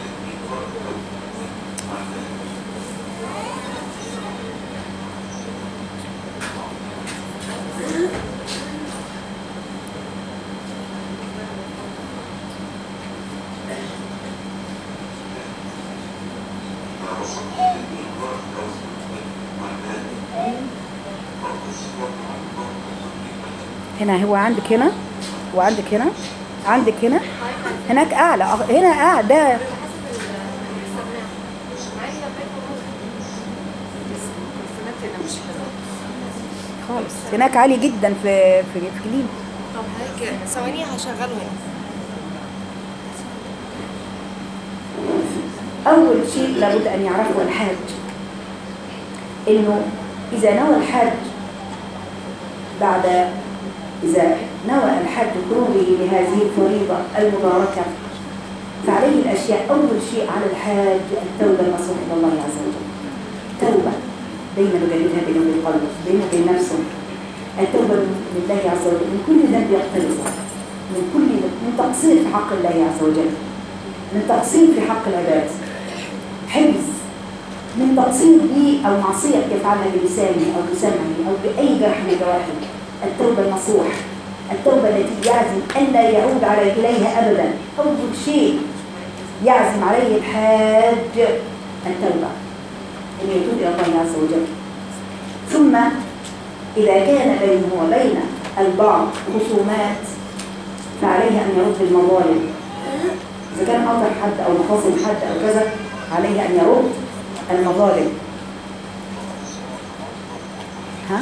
هنا هو عندك هنا وعندك هنا عندك هنا هناك أعلى أغ- هنا أعلى ده خالص هناك عالي جدا في في في كليم طب هيك ثواني هشغله هنا أول شيء لابد أن يعرفه الحاج إنه إذا نوى الحاج بعد إذا نوى الحاج خروجه لهذه الفريضة المباركة فعليه الأشياء أول شيء على الحاج التوبة النصوح إلى الله عز وجل توبة دايما يجددها بينه وبين قلبه بينه وبين نفسه التوبة لله عز وجل من كل ذنب يقترفه من كل من تقصير في حق الله عز وجل من تقصير في حق العباد حفظ من تقصير به أو معصية يفعلها بلسانه أو بسمعه أو بأي جرح من جوارحه التوبة النصوح التوبة التي يعزم أن لا يعود على إليها أبدا أول شيء يعزم عليه الحاج التوبة أن يتوب إلى الله عز وجل ثم إذا كان بينه وبين البعض خصومات فعليه أن يرد المظالم إذا كان قطع حد أو مخاصم حد أو كذا عليه أن يرد المظالم ها؟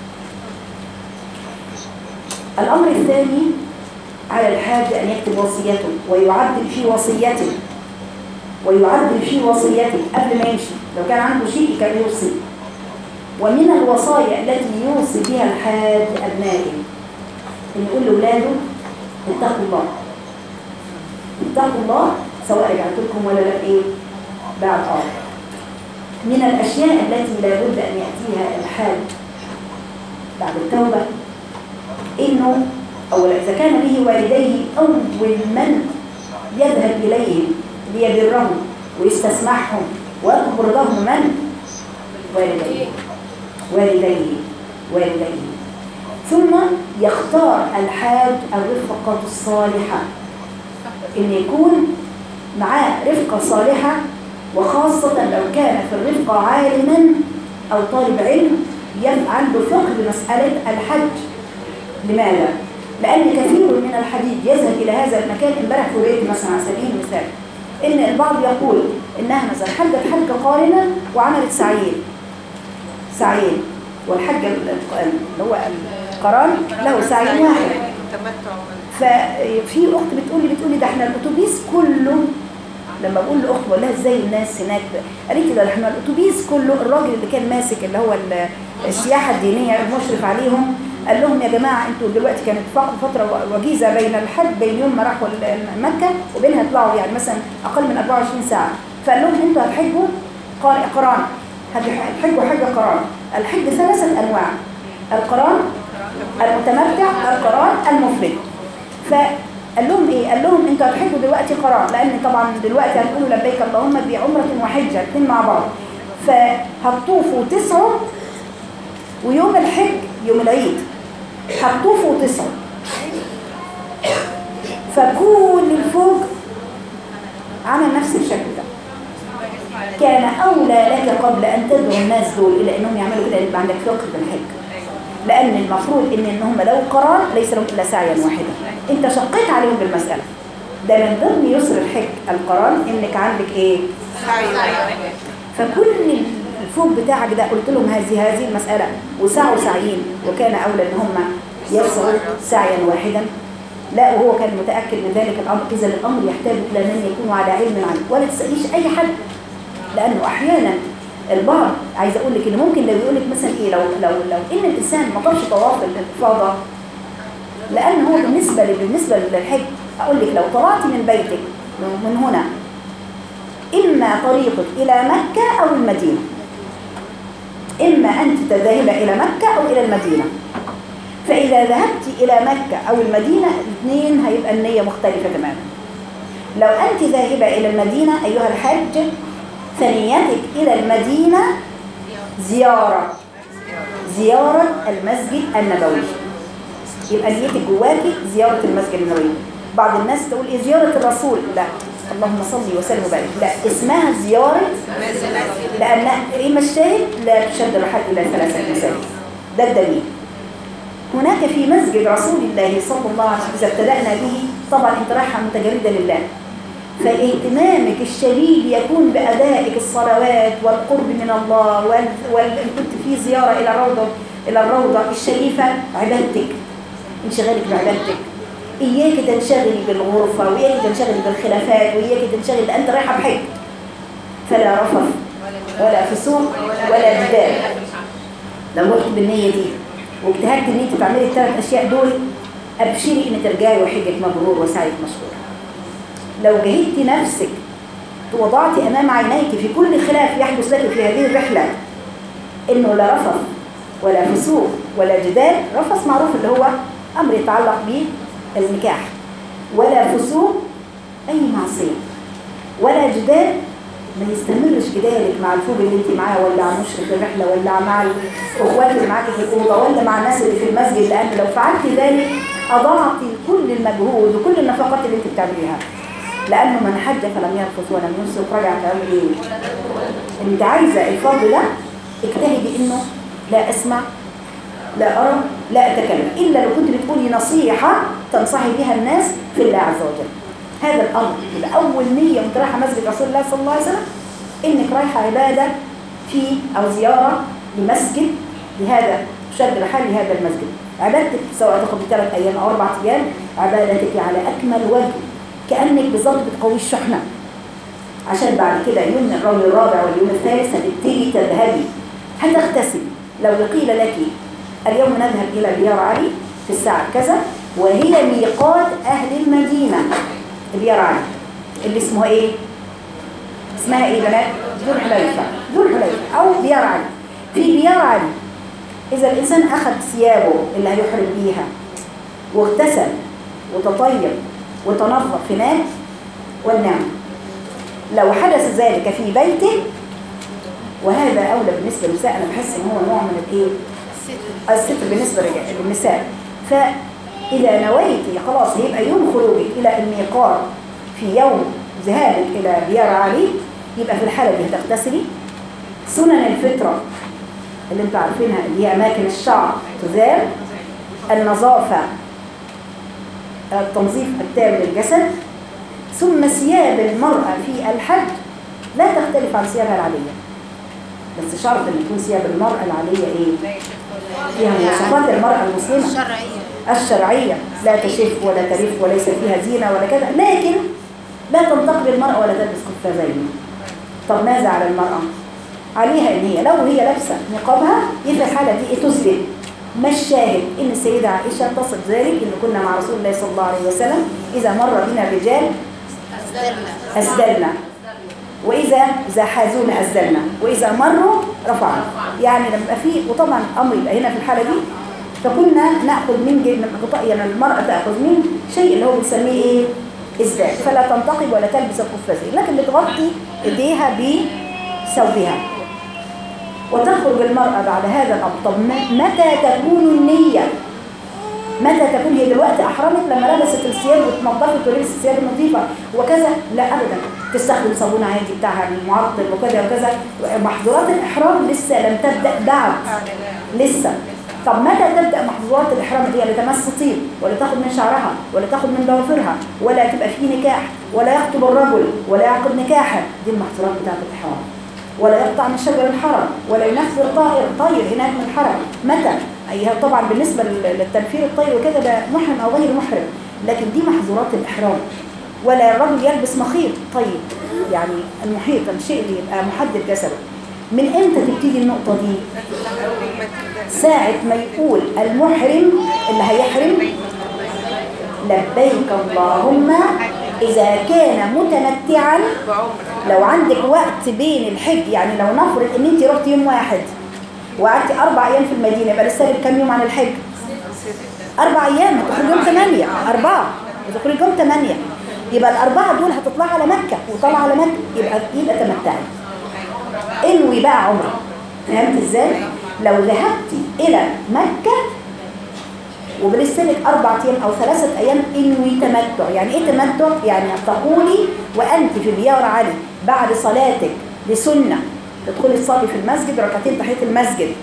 الأمر الثاني على الحاج أن يكتب وصيته ويعدل في وصيته ويعدل في وصيته قبل ما يمشي لو كان عنده شيء كان يوصي ومن الوصايا التي يوصي بها الحاج أبنائه أن يقول لأولاده اتقوا الله اتقوا الله سواء رجعت لكم ولا لا ايه بعد اه من الاشياء التي لابد ان ياتيها الحاج بعد التوبه انه اولا اذا كان به والديه اول من يذهب اليهم ليبرهم ويستسمحهم ويطلب رضاهم من والديه والديه والديه ثم يختار الحاج الرفقه الصالحه ان يكون معاه رفقة صالحة وخاصة لو كان في الرفقة عالما أو طالب علم يبقى عنده فقه بمسألة الحج لماذا؟ لأن كثير من الحديد يذهب إلى هذا المكان امبارح في بيت مثلا على سبيل المثال إن البعض يقول إنها مثلا حجت حجة قارنة وعملت سعيين سعيين والحج ال- ال- اللي هو القران له سعي واحد تمتع ففي اخت بتقول لي بتقول لي ده احنا الاتوبيس كله لما بقول لاخت بقول لها ازاي الناس هناك قالت لي ده احنا الاتوبيس كله الراجل اللي كان ماسك اللي هو ال- السياحه الدينيه المشرف عليهم قال لهم يا جماعه انتوا دلوقتي كانت فق- فتره وجيزه بين الحج بين يوم ما راحوا ال- مكه وبينها يطلعوا يعني مثلا اقل من 24 ساعه فقال لهم انتوا هتحجوا قار- قران هتحجوا حجه قران الحج ثلاثه انواع القران المتمتع القران المفرد فقال لهم ايه قال لهم انتوا هتحجوا دلوقتي قرار لان طبعا دلوقتي هتقولوا لبيك اللهم بعمره وحجه الاثنين مع بعض فهتطوفوا تسعوا ويوم الحج يوم العيد هتطوفوا تسعوا فكل الفوق عمل نفس الشكل ده كان اولى لك قبل ان تدعو الناس دول الى انهم يعملوا كده يبقى عندك فقه بالحج لان المفروض ان ان هم لو قرار ليس لهم الا سعيا واحدا انت شقيت عليهم بالمساله ده من ضمن يسر الحج القران انك عندك ايه فكل الفوق بتاعك ده قلت لهم هذه هذه المساله وسعوا سعيين وكان اولى ان هم يسعوا سعيا واحدا لا وهو كان متاكد من ذلك الامر اذا الامر يحتاج الى من يكونوا على علم عنه ولا تساليش اي حد لانه احيانا البعض عايزه اقول لك ان ممكن لو يقول لك مثلا ايه لو لو لو ان الانسان ما طافش طواف الافاضه لان هو بالنسبه لل- بالنسبه للحج اقول لك لو طلعتي من بيتك من هنا اما طريقك الى مكه او المدينه اما انت تذهب الى مكه او الى المدينه فاذا ذهبت الى مكه او المدينه الاثنين هيبقى النيه مختلفه تماما لو أنت ذاهبة إلى المدينة أيها الحج ثنيتك إلى المدينة زيارة زيارة المسجد النبوي يبقى نيتك جواكي زيارة المسجد النبوي بعض الناس تقول إيه زيارة الرسول لا اللهم صل وسلم وبارك لا اسمها زيارة لأن إيه ما الشاهد لا تشد الرحال إلى ثلاثة مساجد ده الدليل هناك في مسجد رسول الله صلى الله عليه وسلم إذا ابتدأنا به طبعا انت رايحة متجردة لله فاهتمامك الشديد يكون بأدائك الصلوات والقرب من الله وال... وال... إن كنت في زيارة إلى الروضة إلى الروضة الشريفة عبادتك انشغالك بعبادتك إياك تنشغلي بالغرفة وإياك تنشغلي بالخلافات وإياك تنشغلي لأن أنت رايحة بحج فلا رفث ولا فسوق ولا جدال لو رحت بالنية دي واجتهدت ان انت تعملي الثلاث اشياء دول ابشري ان ترجعي وحجك مبرور وسعيك مشكور لو جهدت نفسك وضعت امام عينيك في كل خلاف يحدث لك في هذه الرحله انه لا رفث ولا فسوق ولا جدال رفث معروف اللي هو امر يتعلق بالنكاح ولا فسوق اي معصيه ولا جدال ما يستمرش جدالك مع الفوج اللي انت معاه ولا مع مشرف الرحله ولا مع الاخوات اللي معاكي في الاوضه ولا مع الناس اللي في المسجد لان لو فعلت ذلك اضعتي كل المجهود وكل النفقات اللي انت بتعمليها لانه من حج فلم يرفث ولم يفسق رجع تعمل ايه؟ انت عايزه الفضل ده اجتهدي انه لا اسمع لا ارى لا اتكلم الا لو كنت بتقولي نصيحه تنصحي بها الناس في الله عز وجل هذا الامر يبقى اول نيه وانت رايحه مسجد رسول الله صلى الله عليه وسلم انك رايحه عباده في او زياره لمسجد لهذا شد رحال لهذا المسجد عبادتك سواء تاخد ثلاث ايام او اربع ايام عبادتك على اكمل وجه كانك بالظبط بتقوي الشحنه عشان بعد كده يوم اليوم الرابع واليوم الثالث هتبتدي تذهبي هتغتسلي لو قيل لك اليوم نذهب الى ديار علي في الساعه كذا وهي ميقات اهل المدينه ديار علي اللي اسمه ايه اسمها ايه بنات ذو الحليفه ذو الحليفه او ديار علي في ديار علي اذا الانسان اخذ ثيابه اللي هيحرم بيها واغتسل وتطيب وتنظف هناك والنعم لو حدث ذلك في بيته وهذا اولى بالنسبه للنساء انا بحس ان هو نوع من الايه الستر بالنسبه للرجال- للنساء فاذا نويتي خلاص هيبقى يوم خروجك الى الميقات في يوم ذهابك الى ديار علي يبقى في الحاله دي هتغتسلي سنن الفطره اللي انتوا عارفينها اللي هي اماكن الشعر تزال النظافه التنظيف التام للجسد ثم ثياب المرأة في الحج لا تختلف عن ثيابها العادية بس شرط ان يكون ثياب المرأة العادية ايه؟ فيها مواصفات المرأة المسلمة شرعية الشرعية لا تشف ولا ترف وليس فيها زينة ولا كذا لكن لا تنتقل المرأة ولا تلبس قفازين طب ماذا على المرأة؟ عليها ان هي لو هي لابسه نقابها يبقى الحاله دي إيه؟ تسجد ما الشاهد ان السيده عائشه تصف ذلك ان كنا مع رسول الله صلى الله عليه وسلم اذا مر بنا الرجال اسدلنا واذا اذا حازونا اسدلنا واذا مروا رفعنا يعني لما يبقى في وطبعا امر يبقى هنا في الحاله دي فكنا ناخذ من جي- من قطاع يعني المراه تاخذ من شيء اللي هو بنسميه ايه ازداد فلا تنتقب ولا تلبس القفازين لكن بتغطي ايديها بثوبها وتخرج المرأة بعد هذا الأمر طب م- متى تكون النية متى تكون هي دلوقتي أحرمت لما لبست الثياب واتنضفت ولبست الثياب النظيفة وكذا لا أبدا تستخدم صابون عادي بتاعها المعطر وكذا وكذا محظورات الإحرام لسه لم تبدأ بعد لسه طب متى تبدأ محظورات الإحرام اللي هي لتمس طيب ولا تاخد من شعرها ولا تاخد من ضوافرها ولا تبقى في نكاح ولا يخطب الرجل ولا يعقد نكاحا دي المحظورات بتاعت الإحرام ولا يقطع من شجر الحرم ولا ينفر طائر طير هناك من الحرم متى أيها طبعا بالنسبة لل- للتنفير الطير وكذا ده محرم أو غير محرم لكن دي محظورات الإحرام ولا الرجل يلبس مخيط طيب يعني المحيط الشيء اللي يبقى محدد جسده من امتى تبتدي النقطة دي ساعة ما يقول المحرم اللي هيحرم لبيك اللهم إذا كان متمتعا لو عندك وقت بين الحج يعني لو نفرض ان انت رحت يوم واحد وقعدتي اربع ايام في المدينه يبقى لسه لك كام يوم عن الحج اربع ايام هتخرج يوم ثمانيه اربعه هتخرج يوم ثمانيه يبقى الاربعه دول هتطلع على مكه وطلع على مكه يبقى يبقى تمتعي انوي بقى عمره فهمت ازاي لو ذهبتي الى مكه وبلسلك أربع أيام أو ثلاثة أيام إنوي تمتع يعني إيه تمتع؟ يعني تقولي وأنت في بيار علي بعد صلاتك لسنة تدخلي تصلي في المسجد ركعتين تحية المسجد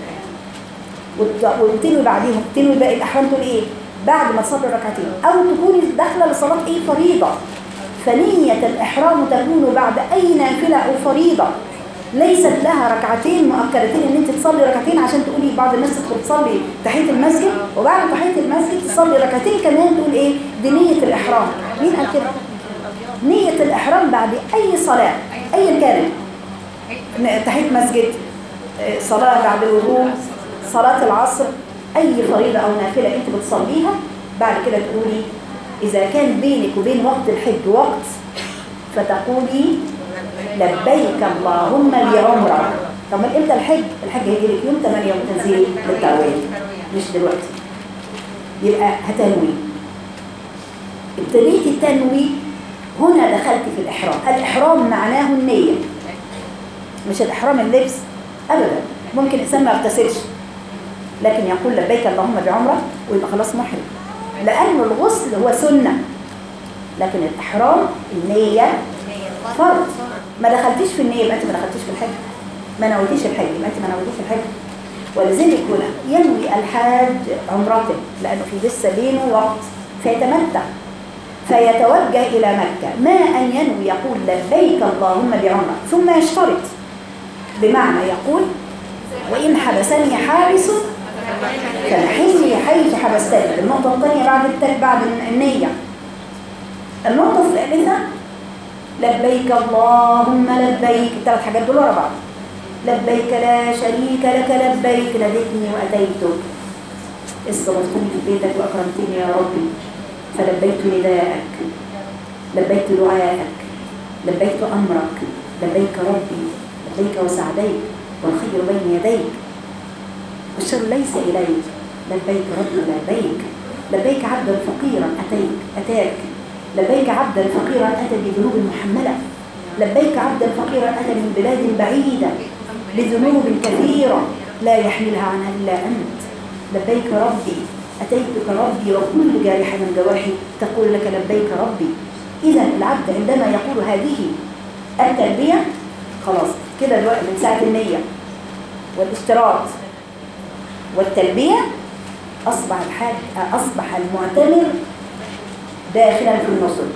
وت- وتنوي بعديهم تنوي باقي الأحرام تقول إيه؟ بعد ما تصلي ركعتين أو تكوني داخلة لصلاة إيه فريضة فنية الإحرام تكون بعد أي نافلة أو فريضة ليست لها ركعتين مؤكدتين ان انت تصلي ركعتين عشان تقولي بعض الناس تدخل تصلي تحيه المسجد وبعد تحيه المسجد تصلي ركعتين كمان تقول ايه دي نيه الاحرام مين قال كده نيه الاحرام بعد اي صلاه ايا كانت ن- تحيه مسجد آه، صلاه بعد الوضوء صلاه العصر اي فريضه او نافله انت بتصليها بعد كده تقولي اذا كان بينك وبين وقت الحج وقت فتقولي لبيك اللهم بعمرة طب ما امتى الحج الحج هيجي لك يوم 8 يوم تنزيل للترويج مش دلوقتي يبقى هتنوي ابتديتي تنوي هنا دخلت في الإحرام الإحرام معناه النية مش الإحرام اللبس أبدا ممكن الإنسان ما يغتسلش لكن يقول لبيك اللهم بعمرة ويبقى خلاص محرم لأن الغسل هو سنة لكن الإحرام النية فرض ما دخلتيش في النية يبقى انت ما دخلتيش في الحج ما نويتيش الحج يبقى انت ما نويتيش الحج ولذلك هنا ينوي الحاج عمرته لانه في لسه بينه وقت فيتمتع فيتوجه الى مكه ما ان ينوي يقول لبيك اللهم بعمره ثم يشترط بمعنى يقول وان حبسني حابس فنحيني حيث حبستني النقطه الثانيه بعد التل بعد النيه النقطه الثالثه لبيك اللهم لبيك الثلاث حاجات دول ورا بعض لبيك لا شريك لك لبيك لبيكني واتيتك استضفتني في بيتك واكرمتني يا ربي فلبيت نداءك لبيت دعاءك لبيت امرك لبيك ربي لبيك وسعديك والخير بين يديك والشر ليس اليك لبيك ربي لبيك لبيك عبدا فقيرا اتيك اتاك لبيك عبدا فقيرا أتى بذنوب محملة لبيك عبدا فقيرا أتى من بلاد بعيدة بذنوب كثيرة لا يحملها عنها إلا أنت لبيك ربي أتيتك ربي وكل جارحة من جوارحي تقول لك لبيك ربي إذا العبد عندما يقول هذه التلبية خلاص كده الوقت من ساعة النية والاشتراط والتلبية أصبح الحاج أصبح المعتمر داخلا في النسك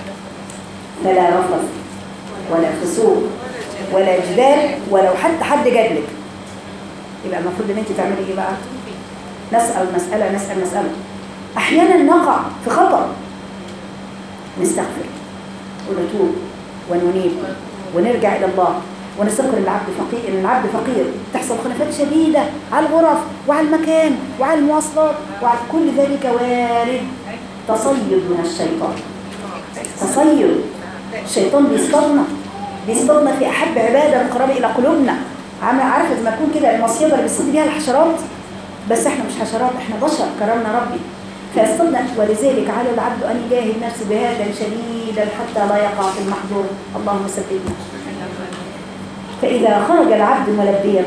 فلا رفث ولا فسوق ولا جدال ولو حتى حد جادلك يبقى المفروض ان انت تعملي ايه بقى نسال مساله نسال مساله احيانا نقع في خطأ نستغفر ونتوب وننيب ونرجع الى الله ونستغفر العبد فقير ان العبد فقير تحصل خلافات شديده على الغرف وعلى المكان وعلى المواصلات وعلى كل ذلك وارد تصيد من الشيطان تصيد الشيطان بيصطادنا بيصطادنا في احب عباده مقربه الى قلوبنا عامل عارفه لما تكون كده المصيده اللي بيصطاد بيها الحشرات بس احنا مش حشرات احنا بشر كرمنا ربي فيصطادنا ولذلك على العبد ان يجاهد نفسه جهادا شديدا حتى لا يقع في المحظور اللهم ثبتنا فاذا خرج العبد ملبيا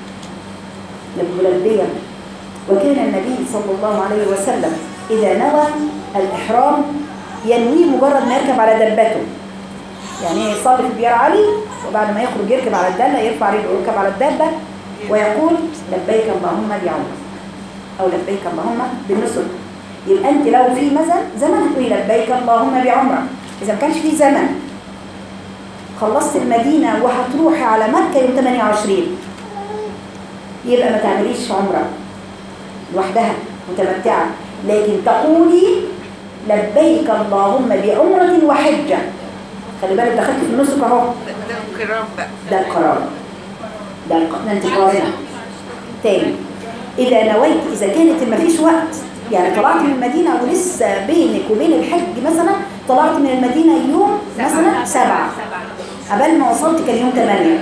ملبيا وكان النبي صلى الله عليه وسلم اذا نوى الاحرام ينوي مجرد ما يركب على دبته يعني يصلي في بيار علي وبعد ما يخرج يركب على الدالة يرفع رجله ويركب على الدابة ويقول لبيك اللهم بعمرة أو لبيك اللهم بالنسك يبقى أنت لو في مثلا زمن هتقولي لبيك اللهم بعمرة إذا ما كانش في زمن خلصت المدينة وهتروحي على مكة يوم 28 يبقى ما تعمليش عمرة لوحدها متمتعة لكن تقولي لبيك اللهم بعمرة وحجة خلي بالك دخلت في النسك اهو ده الكرام بقى ده القرار ده الق- ده انت قارنه تاني اذا نويت اذا كانت ما فيش وقت يعني طلعت من المدينه ولسه بينك وبين الحج مثلا طلعت من المدينه يوم مثلا سبعة قبل ما وصلت كان يوم ثمانية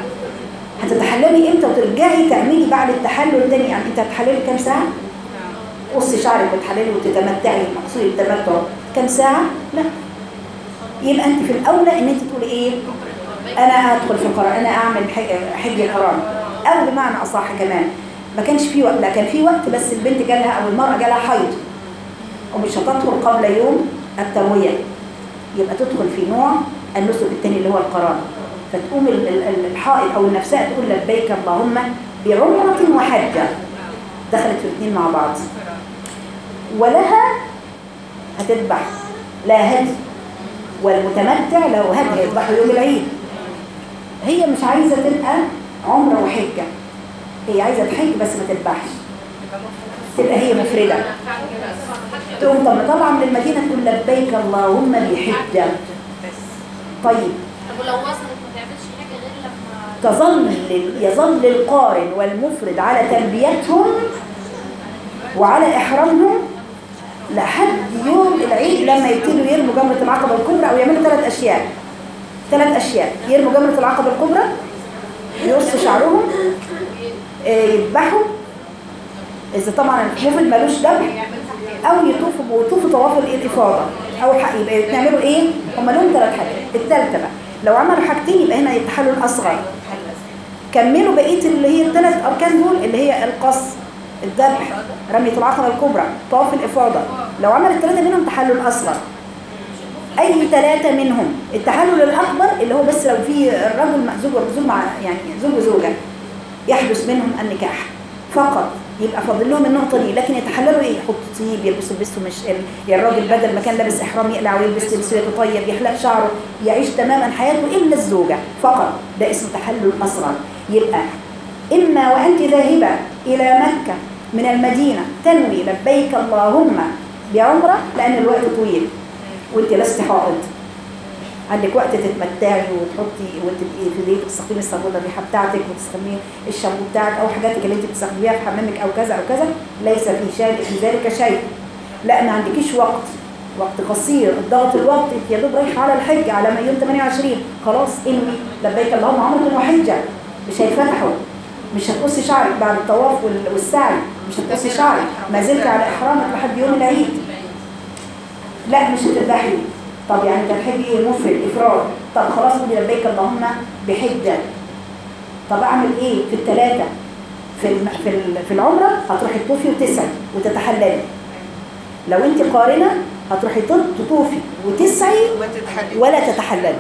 هتتحللي امتى وترجعي تعملي بعد التحلل تاني يعني انت هتحللي كام ساعه قصي شعرك وتحللي وتتمتعي مقصود التمتع كام ساعه لا يبقى انت في الاولى ان انت تقولي ايه انا ادخل في القرار انا اعمل ح- حج الحرام او بمعنى اصح كمان ما كانش في وقت لا كان في وقت بس البنت جالها او المراه جالها حيض ومش هتدخل قبل يوم الترويه يبقى تدخل في نوع النسك الثاني اللي هو القرار فتقوم ال- ال- ال- الحائض او النفساء تقول لبيك اللهم بعمره وحجه دخلت في الاثنين مع بعض ولها هتذبح لا هدي والمتمتع لو هدي يذبحه يوم العيد هي مش عايزه تبقى عمره وحجه هي عايزه تحج بس ما تذبحش تبقى هي مفرده تقوم طب طالعه من المدينه تقول لبيك اللهم بحجه طيب طب ولو وصلت ما تعملش حاجه غير لما تظل يظل القارن والمفرد على تلبيتهم وعلى إحرامهم لحد يوم العيد لما يبتدوا يرموا جمرة العقبة الكبرى أو يعملوا ثلاث أشياء ثلاث أشياء يرموا جمرة العقبة الكبرى يقصوا شعرهم آه، يذبحوا إذا طبعا المفرد ملوش ذبح أو يطوفوا بيطوفوا طواف الإفاضة أو حق يبقى يعملوا إيه؟ هم لهم ثلاث حاجات الثالثة بقى لو عملوا حاجتين يبقى هنا التحلل الأصغر كملوا بقيه اللي هي الثلاث اركان دول اللي هي القص الذبح رميه العقبه الكبرى طواف الافاضه لو عمل الثلاثه منهم تحلل اصغر اي ثلاثه منهم التحلل الاكبر اللي هو بس لو في الرجل مع زوج وزوج مع يعني زوج وزوجه يحدث منهم النكاح فقط يبقى فاضل لهم النقطه دي لكن يتحللوا ايه يحطوا طيب يلبسوا لبسوا مش ال- يعني الراجل بدل ما كان لابس احرام يقلع ويلبس لبسه يتطيب يحلق شعره يعيش تماما حياته الا الزوجه فقط ده اسمه تحلل اصغر يبقى اما وانت ذاهبه الى مكه من المدينه تنوي لبيك اللهم بعمره لان الوقت طويل وانت لست حائض عندك وقت تتمتعي وتحطي وتبقي في البيت تستخدمي الصابونه الريحه بتاعتك وتستخدمي الشامبو بتاعك او حاجاتك اللي انت بتستخدميها في حمامك او كذا او كذا ليس في شيء في ذلك شيء لا ما عندكيش وقت وقت قصير الضغط الوقت انت يا دوب رايحه على الحج على ما يوم 28 خلاص انوي لبيك اللهم عمره وحجه مش هيفتحوا مش هتقصي شعرك بعد الطواف وال- والسعي مش هتقصي شعرك ما زلت على احرامك لحد يوم العيد لا مش هتذبحي طب يعني انت هتحبي ايه مفرد افراد طب خلاص قولي لبيك اللهم بحجه طب اعمل ايه في الثلاثه في الم... في ال- في العمره هتروحي تطوفي وتسعي وتتحللي لو انت قارنه هتروحي تط- تطوفي وتسعي وتتحلل ولا تتحللي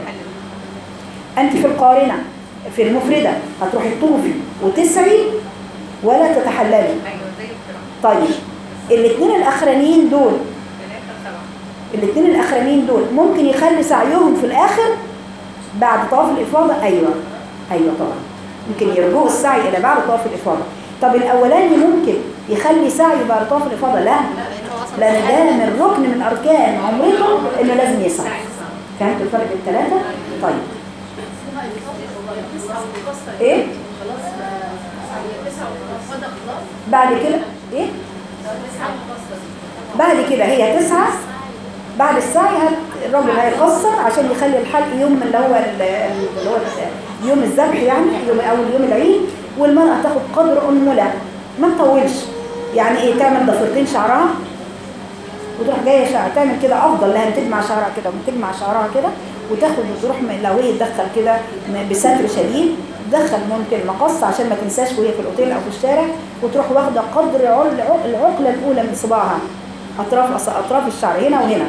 انت في القارنه في المفرده هتروحي تطوفي وتسعي ولا تتحللي ايوه زي الكرام طيب الاثنين الاخرانيين دول ثلاثة سبعة الاثنين الاخرانيين دول ممكن يخلي سعيهم في الاخر بعد طواف الافاضه ايوه ايوه طبعا ممكن يرجعوا السعي الى بعد طواف الافاضه طب الاولاني ممكن يخلي سعي بعد طواف الافاضه لا لا لان هو لان ده من ركن من اركان عمرته انه لازم يسعى فهمت الفرق بين الثلاثه طيب ايه بعد كده ايه بعد كده هي تسعى بعد السعي هت- الراجل هيقصر عشان يخلي الحلق يوم اللي هو ال- اللي هو ال- يوم الذبح يعني يوم اول يوم العيد والمرأة تاخد قدر أنملة ما تطولش يعني ايه تعمل ضفيرتين شعرها وتروح جايه شعر تعمل كده افضل لها تجمع شعرها كده وتجمع شعرها كده وتاخد وتروح م- لو هي تدخل كده م- بستر شديد تدخل ممكن مقص عشان ما تنساش وهي في الاوتيل او في الشارع وتروح واخده قدر عل- عق- العقله الاولى من صباعها اطراف أص- اطراف الشعر هنا وهنا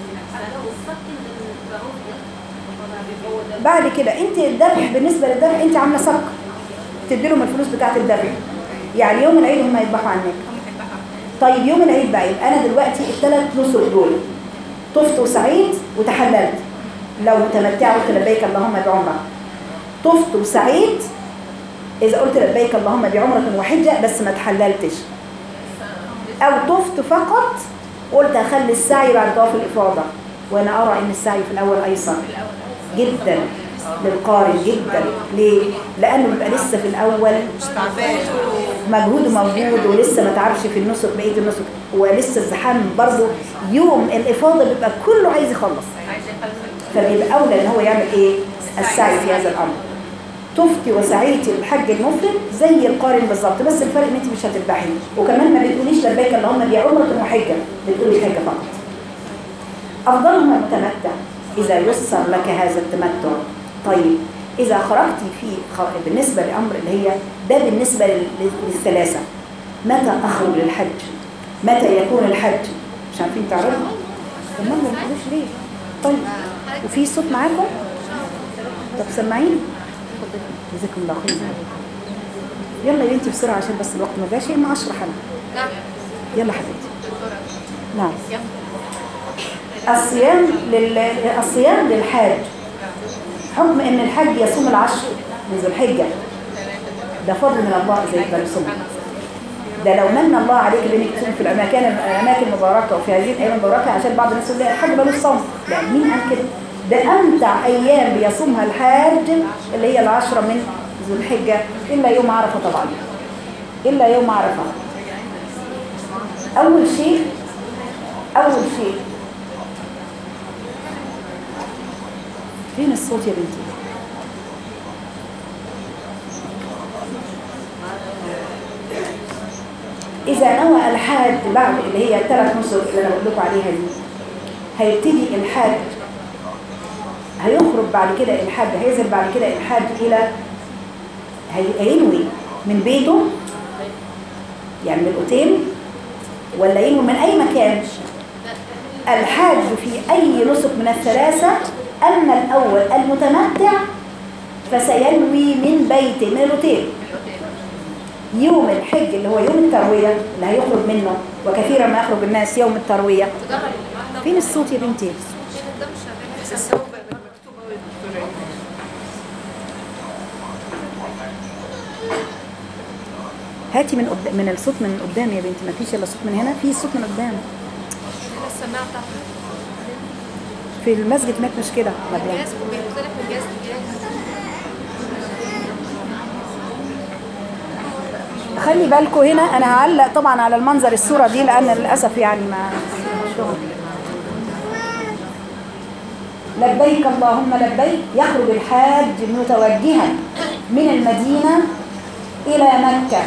بعد كده انت الذبح بالنسبه للذبح انت عامله صك تدي لهم الفلوس بتاعه الذبح يعني يوم العيد هم يذبحوا عنك طيب يوم العيد بقى يبقى انا دلوقتي الثلاث نسك دول طفت وسعيد وتحللت لو تمتعت قلت لبيك اللهم بعمره طفت وسعيد اذا قلت لبيك اللهم بعمره وحجه بس ما تحللتش او طفت فقط قلت اخلي السعي بعد طواف الافاضه وانا ارى ان السعي في الاول ايسر جدا للقارئ جدا ليه لانه بيبقى لسه في الاول مجهوده موجود ولسه ما تعرفش في النسك بقيه النسك ولسه الزحام برضه يوم الافاضه بيبقى كله عايز يخلص فبيبقى اولى ان هو يعمل ايه السعي في هذا الامر طفتي وسعيتي الحج المفرد زي القارن بالظبط بس الفرق ان انت مش هتذبحي وكمان ما بتقوليش لبيك اللهم دي عمره وحجه بتقولي حجه فقط افضلهما المتمتع اذا يسر لك هذا التمتع طيب اذا خرجتي في خ- بالنسبه لامر اللي هي ده بالنسبه لل- للثلاثه متى اخرج للحج متى يكون الحج مش عارفين تعرفوا طب ما بتقولوش ليه طيب وفي صوت معاكم طب سمعيني جزاكم الله خير يلا يا بنتي بسرعه عشان بس الوقت ما جاش ما اشرح انا نعم يلا حبيبتي نعم الصيام لل... الصيام للحاج حكم ان الحاج يصوم العشر من ذو الحجه ده فضل من الله اذا يقدر يصوم ده لو من الله عليك بانك تصوم في الاماكن الاماكن المباركه وفي هذه الايام المباركه عشان بعض الناس يقول لي الحاج ملوش صوم لا مين قال كده ده امتع ايام بيصومها الحاج اللي هي العشره من ذو الحجه الا يوم عرفه طبعا الا يوم عرفه اول شيء اول شيء فين الصوت يا بنتي إذا نوى الحاج بعد اللي هي الثلاث نسك اللي أنا بقول لكم عليها دي هيبتدي الحاج هيخرج بعد كده الحاج هينزل بعد كده الحاج إلى هي- هينوي من بيته يعني من الأوتيل ولا ينوي من أي مكان الحاج في أي نسك من الثلاثة أما الأول المتمتع فسينوي من بيته من الأوتيل يوم الحج اللي هو يوم التروية اللي هيخرج منه وكثيرا ما يخرج الناس يوم التروية فين الصوت يا بنتي؟ الثوبة المكتوبة والدكتورة هاتي من قد... من الصوت من قدام يا بنتي ما فيش الا صوت من هنا في صوت من قدام السماعة بتاعته في المسجد هناك مش كده مبلغ. الجهاز بيختلف من جهاز لجهاز خلي بالكم هنا انا هعلق طبعا على المنظر الصورة دي لان للاسف يعني ما شغل لبيك اللهم لبيك يخرج الحاج متوجها من المدينة إلى مكة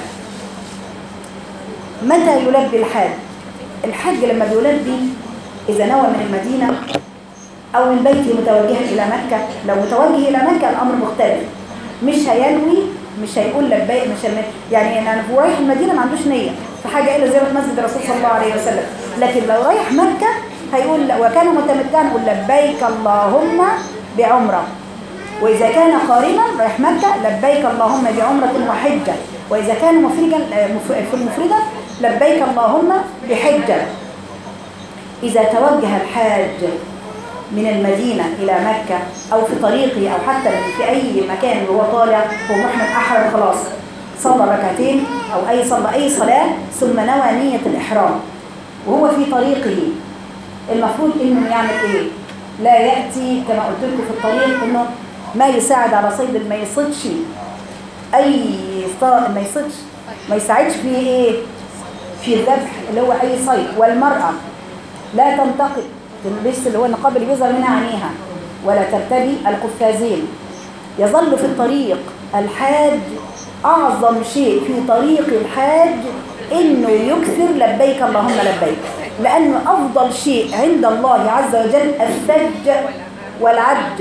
متى يلبي الحاج الحاج لما بيلبي إذا نوى من المدينة أو من بيته متوجها إلى مكة لو متوجه إلى مكة الأمر مختلف مش هينوي مش هيقول لبيك مش هيعمل يعني انا هو رايح المدينه ما عندوش نيه في حاجه الا زياره مسجد الرسول صلى الله عليه وسلم لكن لو رايح مكه هيقول وكان متمتعا يقول لبيك اللهم بعمره واذا كان قارنا رايح مكه لبيك اللهم بعمره وحجه واذا كان مفرجا آه، مف- في مفردا لبيك اللهم بحجه اذا توجه الحاج من المدينة إلى مكة أو في طريقه أو حتى في أي مكان وهو طالع هو محرم أحرم خلاص صلى ركعتين أو أي صلى أي صلاة ثم نوى نية الإحرام وهو في طريقه المفروض انه يعمل ايه لا ياتي كما قلت لكم في الطريق انه ما يساعد على صيد ما يصيدش اي صائد ما يصيدش ما يساعدش في ايه في الذبح اللي هو اي صيد والمراه لا تنتقد تلبس اللي هو النقاب اللي بيظهر منها عينيها ولا ترتدي القفازين يظل في الطريق الحاج أعظم شيء في طريق الحاج إنه يكثر لبيك اللهم لبيك لأنه أفضل شيء عند الله عز وجل الثج والعج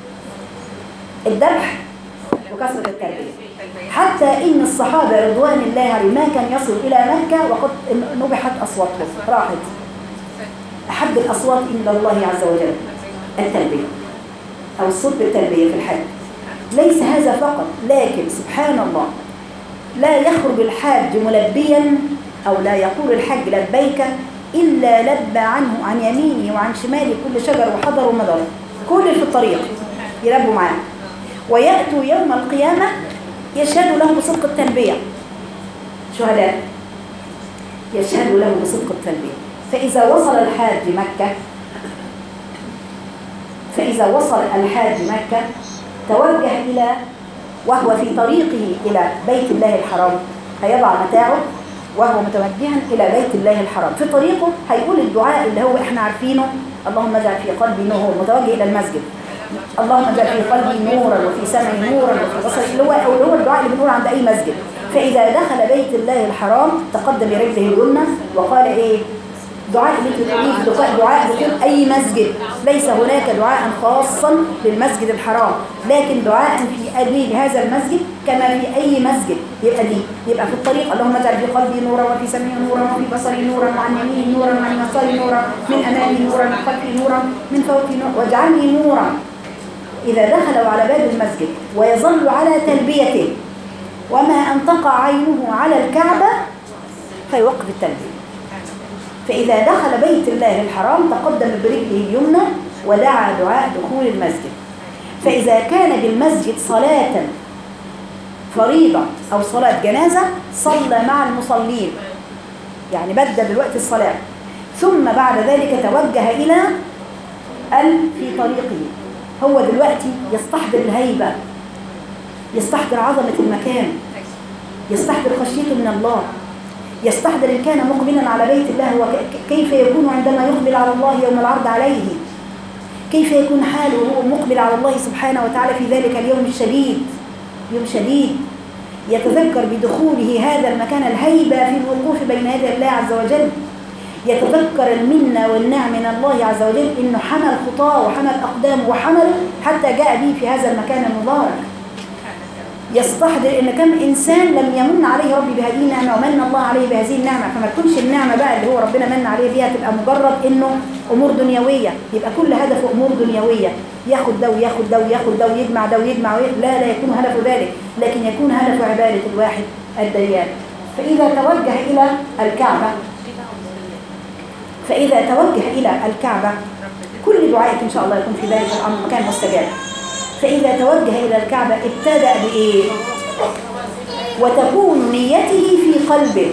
الذبح وكثرة التربية حتى إن الصحابة رضوان الله عليهم ما كان يصل إلى مكة وقد نبحت أصواتهم راحت أحب الأصوات إلى الله عز وجل التلبية أو الصوت بالتلبية في الحج ليس هذا فقط لكن سبحان الله لا يخرج الحاج ملبيا أو لا يقول الحج لبيك إلا لبى عنه عن يمينه وعن شماله كل شجر وحضر ومدر كل في الطريق يلبوا معاه ويأتوا يوم القيامة يشهد له بصدق التلبية شهداء يشهد له بصدق التلبية فإذا وصل الحاج مكة فإذا وصل الحاج مكة توجه إلى وهو في طريقه إلى بيت الله الحرام هيضع متاعه وهو متوجها إلى بيت الله الحرام في طريقه هيقول الدعاء اللي هو احنا عارفينه اللهم اجعل في قلبي نور متوجه إلى المسجد اللهم اجعل في قلبي نورا وفي سمعي نورا وفي بصري اللي هو أو اللي هو الدعاء اللي بنقوله عند أي مسجد فإذا دخل بيت الله الحرام تقدم برجله اليمنى وقال إيه دعاء اللي انت بتقوليه في دعاء دعاء دخول اي مسجد ليس هناك دعاء خاصا للمسجد الحرام لكن دعاء في ابي هذا المسجد كما في اي مسجد يبقى دي يبقى في الطريق اللهم اجعل في قلبي نورا وفي سمعي نورا وفي بصري نورا وعن يميني نورا وعن يساري نورا من امامي نورا من خلفي نورا من فوقي نورا واجعلني نورا اذا دخلوا على باب المسجد ويظل على تلبيته وما ان تقع عينه على الكعبه فيوقف التلبيه فإذا دخل بيت الله الحرام تقدم برجله اليمنى ودعا دعاء دخول المسجد فإذا كان بالمسجد صلاة فريضة أو صلاة جنازة صلى مع المصلين يعني بدأ دلوقتي الصلاة ثم بعد ذلك توجه إلى ال في طريقه هو دلوقتي يستحضر الهيبة يستحضر عظمة المكان يستحضر خشيته من الله يستحضر إن كان مقبلا على بيت الله وكيف يكون عندما يقبل على الله يوم العرض عليه كيف يكون حاله وهو مقبل على الله سبحانه وتعالى في ذلك اليوم الشديد يوم شديد يتذكر بدخوله هذا المكان الهيبة في الوقوف بين يدي الله عز وجل يتذكر المنة والنعم من الله عز وجل إنه حمل خطاه وحمل أقدامه وحمل حتى جاء به في هذا المكان المبارك يستحضر ان كم انسان لم يمن عليه ربي بهذه النعمه ومن الله عليه بهذه النعمه فما تكونش النعمه بقى اللي هو ربنا من عليه بيها تبقى مجرد انه امور دنيويه يبقى كل هدفه امور دنيويه ياخد ده وياخد ده وياخد ده ويجمع ده ويجمع ويجمع لا لا يكون هدفه ذلك لكن يكون هدفه عباده الواحد الديان فاذا توجه الى الكعبه فاذا توجه الى الكعبه كل دعائك ان شاء الله يكون في ذلك الامر مكان مستجاب فإذا توجه إلى الكعبة ابتدأ بإيه؟ وتكون نيته في قلبه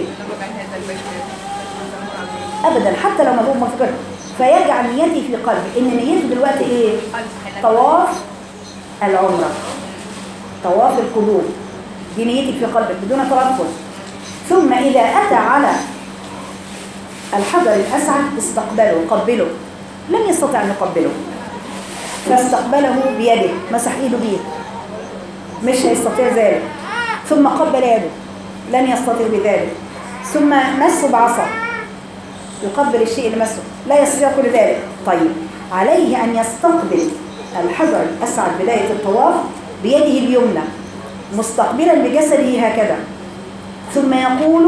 أبدا حتى لو ما هو مفكر فيجعل نيته في قلبه إن نيته دلوقتي إيه؟ طواف العمرة طواف القلوب دي نيتك في قلبك بدون تلفظ ثم إذا أتى على الحجر الأسعد استقبله قبله لم يستطع أن يقبله فاستقبله بيده مسح ايده بيه مش هيستطيع ذلك ثم قبل يده لن يستطيع بذلك ثم مسه بعصا يقبل الشيء اللي مسه لا يستطيع كل ذلك طيب عليه أن يستقبل الحجر الأسعد بداية الطواف بيده اليمنى مستقبلا بجسده هكذا ثم يقول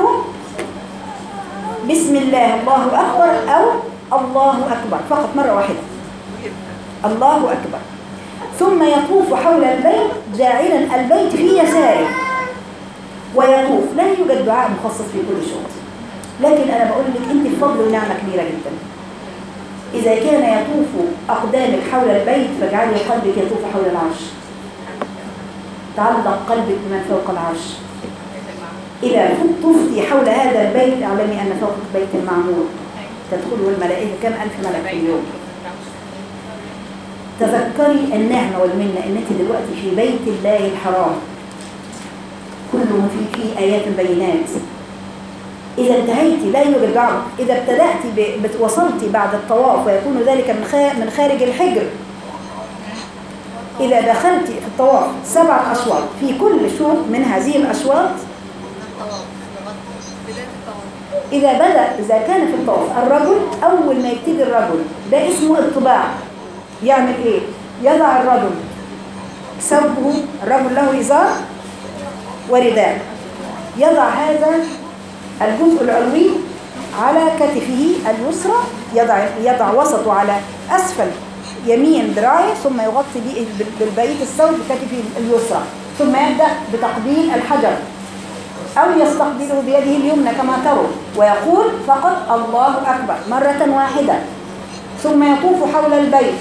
بسم الله الله أكبر أو الله أكبر فقط مرة واحدة الله أكبر ثم يطوف حول البيت جاعلا البيت في يساره ويطوف لا يوجد دعاء مخصص في كل شوط لكن أنا بقول لك أنت في فضل ونعمة كبيرة جدا إذا كان يطوف أقدامك حول البيت فاجعلي قلبك يطوف حول العرش تعلق قلبك بمن فوق العرش إذا طفتي حول هذا البيت اعلمي أن فوقك بيت معمور تدخله الملائكة كم ألف ملك في اليوم تذكري النعمة والمنة ان انت دلوقتي في بيت الله الحرام كله فيه فيه آيات بينات إذا انتهيت لا يوجد دعوة إذا ابتدأت ب- بت- وصلت بعد الطواف ويكون ذلك من خا- من خارج الحجر إذا دخلت في الطواف سبعة أشواط في كل شوط من هذه الأشواط بداية الطواف إذا بدأ إذا كان في الطواف الرجل أول ما يبتدي الرجل ده اسمه الطباع يعمل إيه؟ يضع الرجل ثوبه الرجل له إزار ورداء يضع هذا الجزء العلوي على كتفه اليسرى يضع يضع وسطه على أسفل يمين ذراعه ثم يغطي به بالبقية الثوب بكتفه اليسرى ثم يبدأ بتقبيل الحجر أو يستقبله بيده اليمنى كما تروا ويقول فقط الله أكبر مرة واحدة ثم يطوف حول البيت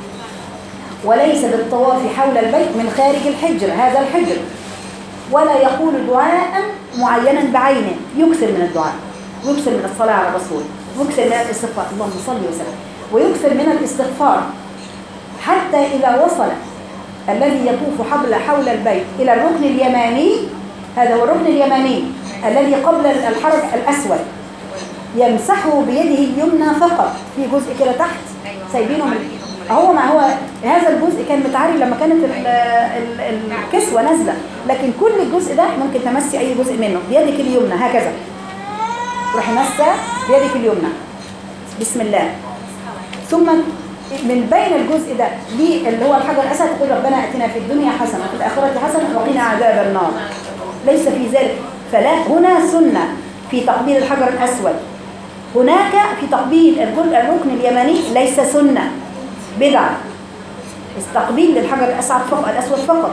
وليس بالطواف حول البيت من خارج الحجر هذا الحجر ولا يقول دعاء معينا بعينه يكثر من الدعاء ويكثر من الصلاة على الرسول ويكثر من الاستغفار اللهم صل وسلم ويكثر من الاستغفار حتى إذا وصل الذي يطوف حول حول البيت إلى الركن اليماني هذا هو الركن اليماني الذي قبل الحرج الأسود يمسحه بيده اليمنى فقط في جزء كده تحت سايبينه من هو ما هو هذا الجزء كان متعري لما كانت ال- ال- الكسوة نازلة لكن كل الجزء ده ممكن تمسي أي جزء منه بيدك اليمنى هكذا تروحي ماسة بيدك اليمنى بسم الله ثم من بين الجزء ده ليه اللي هو الحجر الاسود تقول ربنا اتنا في الدنيا حسنه وفي الاخره حسنه وقنا عذاب النار ليس في ذلك فلا هنا سنه في تقبيل الحجر الاسود هناك في تقبيل الجل- الركن اليماني ليس سنه بدعه استقبيل للحجر الاسود فقط الاسود فقط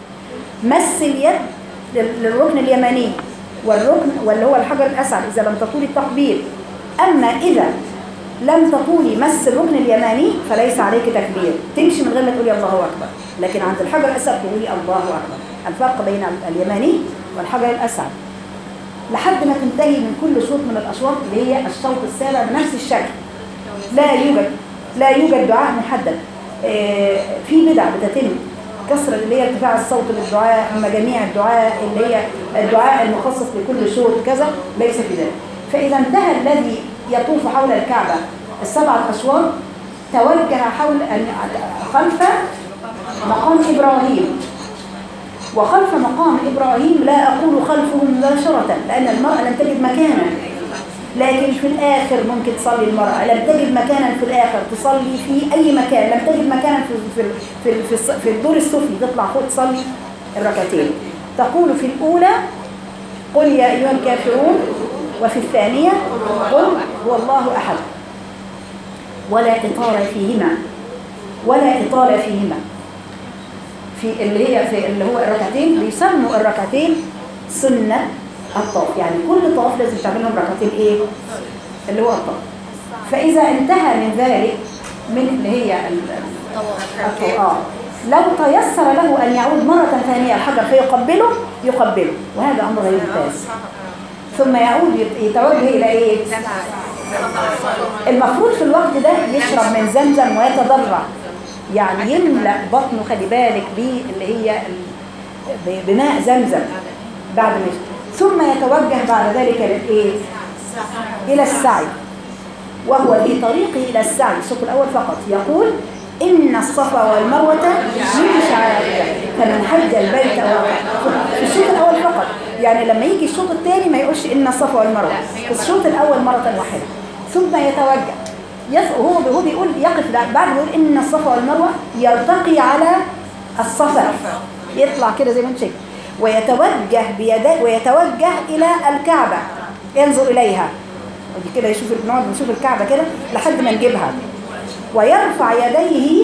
مس اليد لل- للركن اليماني والركن واللي هو الحجر الاسود اذا لم تطولي التقبيل اما اذا لم تطولي مس الركن اليماني فليس عليك تكبير تمشي من غير ما تقولي الله اكبر لكن عند الحجر الاسود تقولي الله اكبر الفرق بين اليماني والحجر الاسود لحد ما تنتهي من كل شوط من الاشواط اللي هي الشوط السابع بنفس الشكل لا يوجد لا يوجد دعاء محدد آه، في بدع بتتم كسر اللي هي ارتفاع الصوت بالدعاء اما جميع الدعاء اللي هي الدعاء المخصص لكل شوط كذا ليس في ذلك فاذا انتهى الذي يطوف حول الكعبه السبعه اشواط توجه حول خلف مقام ابراهيم وخلف مقام إبراهيم لا أقول خلفه مباشرة لأن المرأة لم تجد مكانا لكن في الآخر ممكن تصلي المرأة لم تجد مكانا في الآخر تصلي في أي مكان لم تجد مكانا في في في في, الص- في الدور السفلي تطلع فوق تصلي الركعتين تقول في الأولى قل يا أيها الكافرون وفي الثانية قل هو الله أحد ولا إطالة فيهما ولا إطالة فيهما في اللي هي في اللي هو الركعتين بيسموا الركعتين سنة الطواف يعني كل طواف لازم تعمل لهم ركعتين ايه اللي هو الطواف فإذا انتهى من ذلك من اللي هي ال- الطواف اه لو تيسر له أن يعود مرة ثانية الحجر فيقبله يقبله وهذا أمر غير ممتاز ثم يعود يت- يتوجه إلى إيه؟ المفروض في الوقت ده يشرب من زمزم ويتضرع يعني يملأ بطنه خلي بالك باللي هي ال- ب- بماء زمزم بعد ما يشرب. ثم يتوجه بعد ذلك للايه الى السعي وهو في طريقه الى السعي الشوط الاول فقط يقول ان الصفا والمروه من شعائر الله فمن حج البيت او في الشوط الاول فقط يعني لما يجي الشوط الثاني ما يقولش ان الصفا والمروه في الشوط الاول مره واحده ثم يتوجه يف... هو هو بيقول يقف لا، بعد ما يقول ان الصفا والمروه يرتقي على الصفا يطلع كده زي ما انت شايف ويتوجه بيديه ويتوجه الى الكعبه ينظر اليها ودي كده يشوف نقعد نشوف الكعبه كده لحد ما نجيبها ويرفع يديه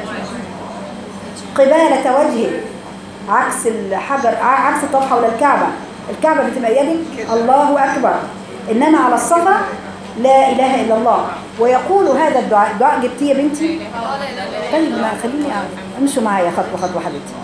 قبالة وجهه عكس الحجر ع- عكس الطواف حول الكعبة الكعبة بتبقى يدك الله أكبر إنما على الصفا لا إله إلا الله ويقول هذا الدعاء الدعاء جبتيه يا بنتي طيب ما خليني أعرف امشوا معايا خطوة خطوة حبيبتي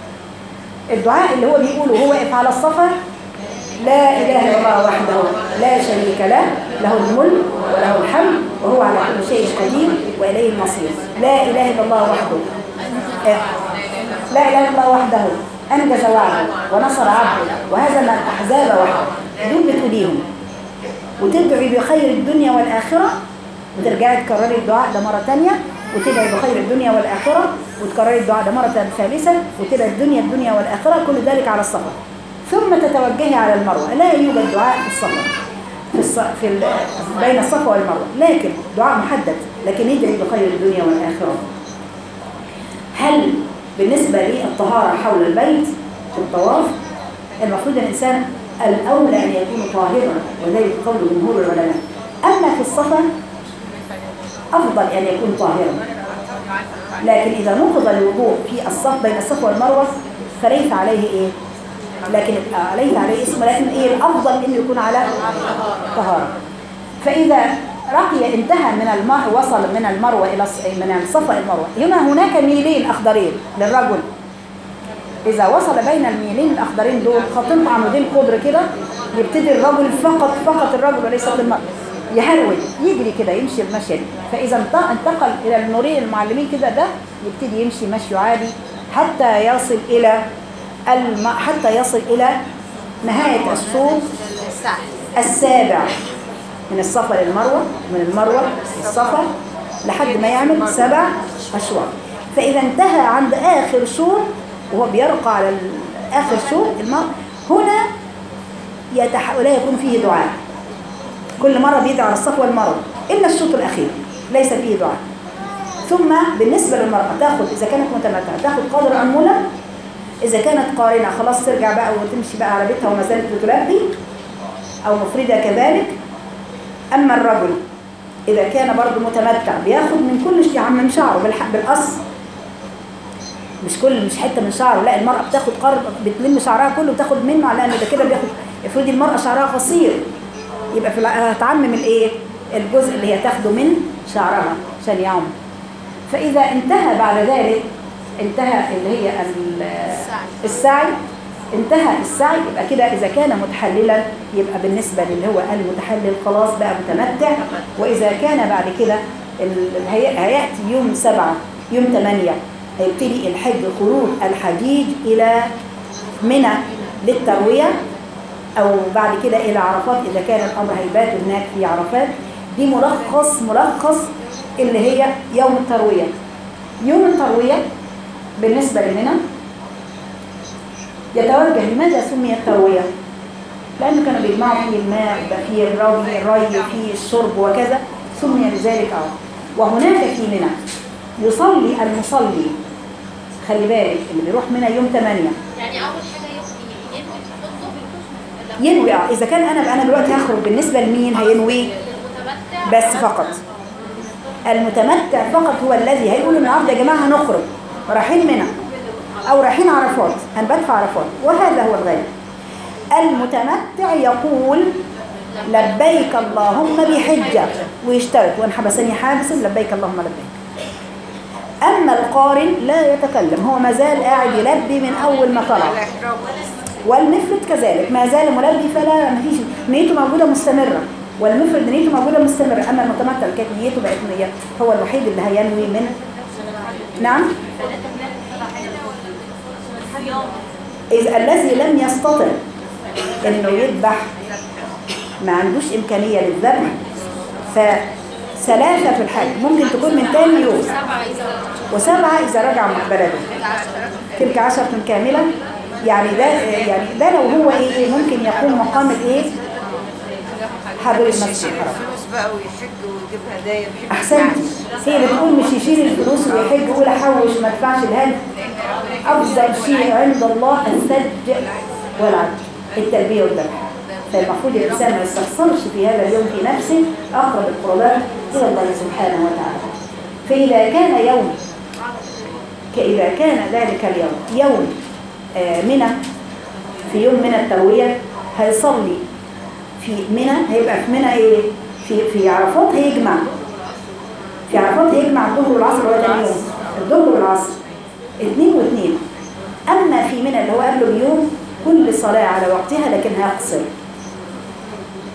الدعاء اللي هو بيقوله وهو واقف على الصفا لا إله إلا الله وحده لا لا شريك له له الملك وله الحمد وهو على كل شيء قدير وإليه المصير لا إله إلا الله وحده آه، لا إله إلا الله وحده أنجز وعده ونصر عبده وهزم الأحزاب وحده دول بتقوليهم وتدعي بخير الدنيا والآخرة وترجعي تكرري الدعاء ده مرة تانية وتدعي بخير الدنيا والآخرة وتكرري الدعاء ده مرة ثالثة وتدعي الدنيا الدنيا والآخرة كل ذلك على الصفا ثم تتوجهي على المروة لا يوجد دعاء في الصفا في, الص... في ال... بين الصفا والمروة لكن دعاء محدد لكن ادعي بخير الدنيا والآخرة هل بالنسبة للطهارة حول البيت في الطواف المفروض الإنسان الأولى أن يكون طاهرا وذلك قول جمهور العلماء أما في الصفا أفضل أن يكون طاهرا لكن إذا نقض الوضوء في الصف بين الصف والمروة فليس عليه إيه؟ لكن آه، ليس عليه اسم لكن إيه الأفضل إنه يكون على طهارة فإذا رقي انتهى من الماء وصل من المروة إلى الص- من الصفا إلى المروة هنا هناك ميلين أخضرين للرجل إذا وصل بين الميلين الأخضرين دول خطين عمودين خضر كده يبتدي الرجل فقط فقط الرجل وليست المرأة يهرول يجري كده يمشي المشي دي فإذا انت- انتقل إلى النورين المعلمين كده ده يبتدي يمشي مشي عادي حتى يصل إلى الم... حتى يصل إلى نهاية السوق السابع من الصفا للمروة من المروة للصفا لحد ما يعمل سبع أشواط فإذا انتهى عند آخر شوط وهو بيرقى على ال- آخر شوط الماء هنا يتح... لا يكون فيه دعاء كل مرة بيدعى على الصفا والمروة إلا الشوط الأخير ليس فيه دعاء ثم بالنسبة للمرأة تاخد إذا كانت متمتعة تاخد قدر أنملة إذا كانت قارنة خلاص ترجع بقى وتمشي بقى على بيتها وما زالت بتلبي أو مفردة كذلك أما الرجل إذا كان برضه متمتع بياخد من كل شيء عم من شعره بالح- بالقص مش كل مش حته من شعره لا المرأة بتاخد قرب بتلم شعرها كله وتاخد منه على ان ده كده بياخد افرضي المرأة شعرها قصير يبقى في الع- هتعمم الايه الجزء اللي هي تاخده من شعرها عشان يعم فإذا انتهى بعد ذلك انتهى اللي هي ال- السعي انتهى السعي يبقى كده إذا كان متحللا يبقى بالنسبة للي هو المتحلل خلاص بقى متمتع وإذا كان بعد كده ال- هي- هيأتي يوم سبعة يوم ثمانية هيبتدي الحج خروج الحجيج إلى منى للتروية أو بعد كده إلى عرفات إذا كان الأمر هيبات هناك في عرفات دي ملخص ملخص اللي هي يوم التروية يوم التروية بالنسبة لمنى يتوجه لماذا سمي التروية؟ لأنه كانوا بيجمعوا فيه الماء يبقى فيه الري الري فيه الشرب وكذا سمي لذلك أهو وهناك في منى يصلي المصلي خلي بالك اللي بيروح منى يوم 8 يعني اول حاجه يبقى ينوي في الخطوه ينوي اه اذا كان انا انا دلوقتي هخرج بالنسبه لمين هينوي المتمتع بس فقط المتمتع فقط هو الذي هيقول النهارده يا جماعه هنخرج رايحين منى او رايحين عرفات هنبات في عرفات وهذا هو الغالب المتمتع يقول لبيك اللهم بحجة ويشترط وان حبسني حابس لبيك اللهم لبيك اما القارن لا يتكلم هو ما زال قاعد يلبي من اول ما طلع الإحرام والمفرد كذلك ما زال ملبي فلا ما فيش نيته موجوده مستمره والمفرد نيته موجوده مستمره اما المتمتع كانت نيته بقت نيه هو الوحيد اللي هينوي من نعم إذا الذي لم يستطع انه يذبح ما عندوش امكانيه للذبح فثلاثه في الحج ممكن تكون من تاني يوم وسبعه اذا رجع من بلده تلك عشرة كاملة يعني ده يعني ده لو هو ايه ممكن يقوم مقام الايه حضور المسجد الحرام فلوس بقى ويحج ويجيب هدايا بيحب احسنتي هي اللي بتقول مش يشيل الفلوس ويحج ويقول احوش ما ادفعش الهدي افضل شيء عند الله السج والعدل التلبيه والذبح فالمفروض الانسان ما يستخسرش في هذا اليوم في نفسه اقرب القربات الى الله سبحانه وتعالى فاذا كان يوم كإذا كان ذلك اليوم يوم آه، منى في يوم منى التروية هيصلي في منى هيبقى في منى ايه في في عرفات هيجمع في عرفات هيجمع الظهر والعصر ولا تاني يوم الظهر والعصر اثنين واثنين اما في منى اللي هو قبله بيوم كل صلاة على وقتها لكن هيقصر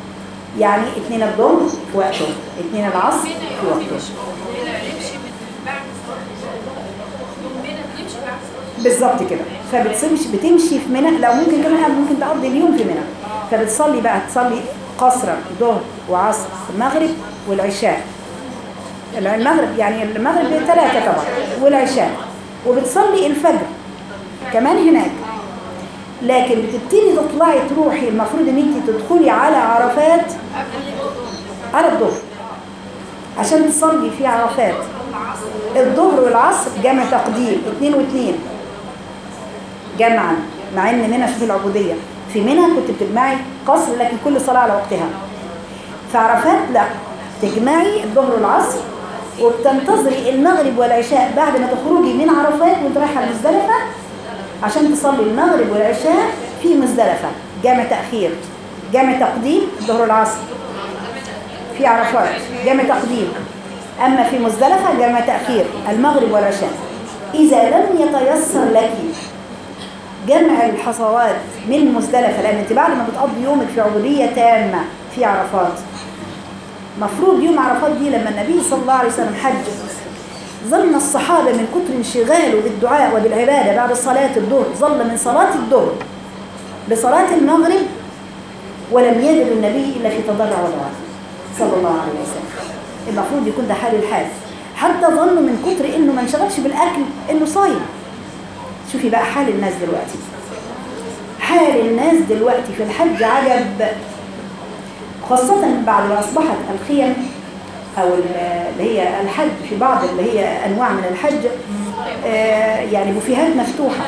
يعني اتنين الظهر في وقته اتنين العصر في وقته نمشي من بعد صلاة يوم بينا بنمشي بعد صلاة بالظبط كده فبتصمش بتمشي في منى لو ممكن كمان ممكن تقضي اليوم في منى فبتصلي بقى تصلي قصرا ظهر وعصر المغرب والعشاء المغرب يعني المغرب ثلاثة طبعا والعشاء وبتصلي الفجر كمان هناك لكن بتبتدي تطلعي تروحي المفروض ان انت تدخلي على عرفات على الظهر عشان تصلي في عرفات الظهر والعصر جمع تقديم اتنين واتنين جمعا مع ان منى في العبودية في منى كنت بتجمعي قصر لكن كل صلاة على وقتها في عرفات لا تجمعي الظهر والعصر وبتنتظري المغرب والعشاء بعد ما تخرجي من عرفات وانت رايحه مزدلفه عشان تصلي المغرب والعشاء في مزدلفه جامع تاخير جامع تقديم الظهر والعصر في عرفات جامع تقديم اما في مزدلفه جامع تاخير المغرب والعشاء اذا لم يتيسر لك جمع الحصوات من مزدلفه لان انت بعد ما بتقضي يومك في عبوديه تامه في عرفات مفروض يوم عرفات دي لما النبي صلى الله عليه وسلم حج ظل الصحابة من كتر انشغاله بالدعاء وبالعبادة بعد صلاة الظهر ظل من صلاة الظهر لصلاة المغرب ولم يجد النبي إلا في تضرع ودعاء صلى الله عليه وسلم المفروض يكون ده حال الحال حتى ظنوا من كتر انه ما انشغلش بالاكل انه صايم شوفي بقى حال الناس دلوقتي حال الناس دلوقتي في الحج عجب خاصة بعد ما أصبحت الخيم أو اللي هي الحج في بعض اللي هي أنواع من الحج آه، يعني بوفيهات مفتوحة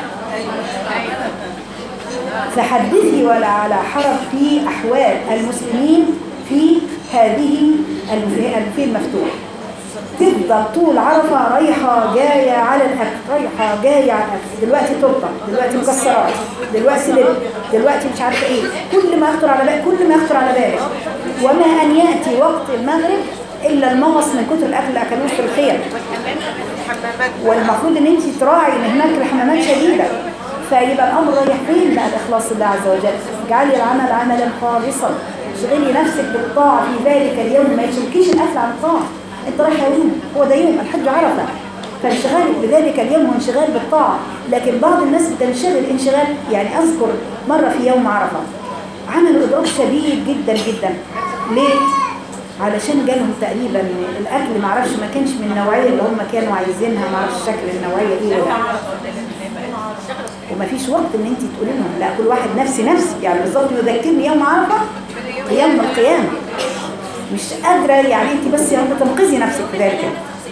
فحدثي ولا على حرج في أحوال المسلمين في هذه البوفيه البوفيه المفتوح تفضل طول عرفة رايحة جاية على الأكل رايحة جاية على الأكل دلوقتي تورته دلوقتي مكسرات دلوقتي لب دلوقتي مش عارفة إيه كل ما يخطر على بالك كل ما يخطر على بالك وما أن يأتي وقت المغرب إلا المغص من كتر الأكل اللي أكلوه في الخيم الحمامات والمفروض ان انت تراعي ان هناك الحمامات شديده فيبقى الامر رايح فين بقى الاخلاص لله عز وجل اجعلي العمل عملا خالصا اشغلي نفسك بالطاعه في ذلك اليوم ما يشغلكيش الاكل عن الطاعه انت رايحه يوم هو ده يوم الحج عرفه فانشغالك بذلك اليوم هو انشغال بالطاعه لكن بعض الناس بتنشغل انشغال يعني اذكر مره في يوم عرفه عملوا اضراب شديد جدا جدا ليه علشان جالهم تقريبا الاكل معرفش ما كانش من النوعيه اللي هم كانوا عايزينها معرفش شكل النوعيه ايه ولا ومفيش وقت ان انت تقولي لهم لا كل واحد نفسي نفسي يعني بالظبط يذكرني يوم عرفه قيام القيامه مش قادره يعني انت بس يعني تنقذي نفسك في ذلك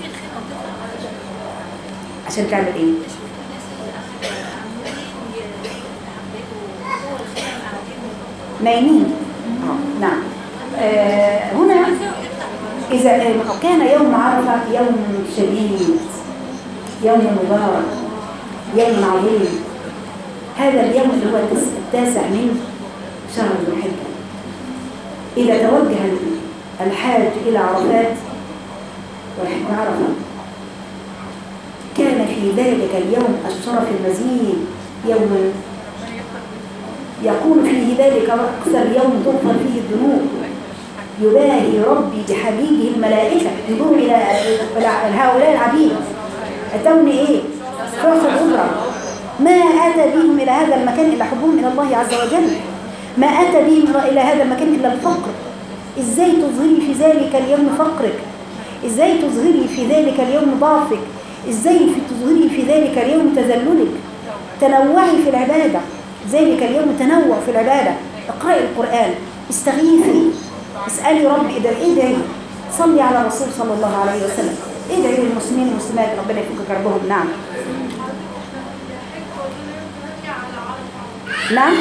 عشان تعمل ايه نايمين آه، نعم آه هنا إذا كان يوم عرفة يوم شديد يوم مبارك يوم عظيم هذا اليوم اللي هو التس- التاسع من شهر ذو الحجة إذا توجه الحاج إلى عرفات والحج عرفة كان في ذلك اليوم الشرف المزيد يوم يقول فيه ذلك أكثر يوم تغفر فيه الذنوب يباهي ربي بحبيبه الملائكة انظروا إلى إلى هؤلاء العبيد أتوني إيه؟ فرص الأجرة ما أتى بهم إلى هذا المكان إلا حبهم إلى الله عز وجل ما أتى بهم إلى هذا المكان إلا الفقر إزاي تظهري في ذلك اليوم فقرك إزاي تظهري في ذلك اليوم ضعفك إزاي في تظهري في ذلك اليوم تذللك تنوعي في العبادة ذلك اليوم تنوع في العبادة اقرأي القرآن استغيثي اسألي ربي ادعي ادعي صلي على الرسول صلى الله عليه وسلم ادعي للمسلمين والمسلمات ربنا يفك كربهم نعم نعم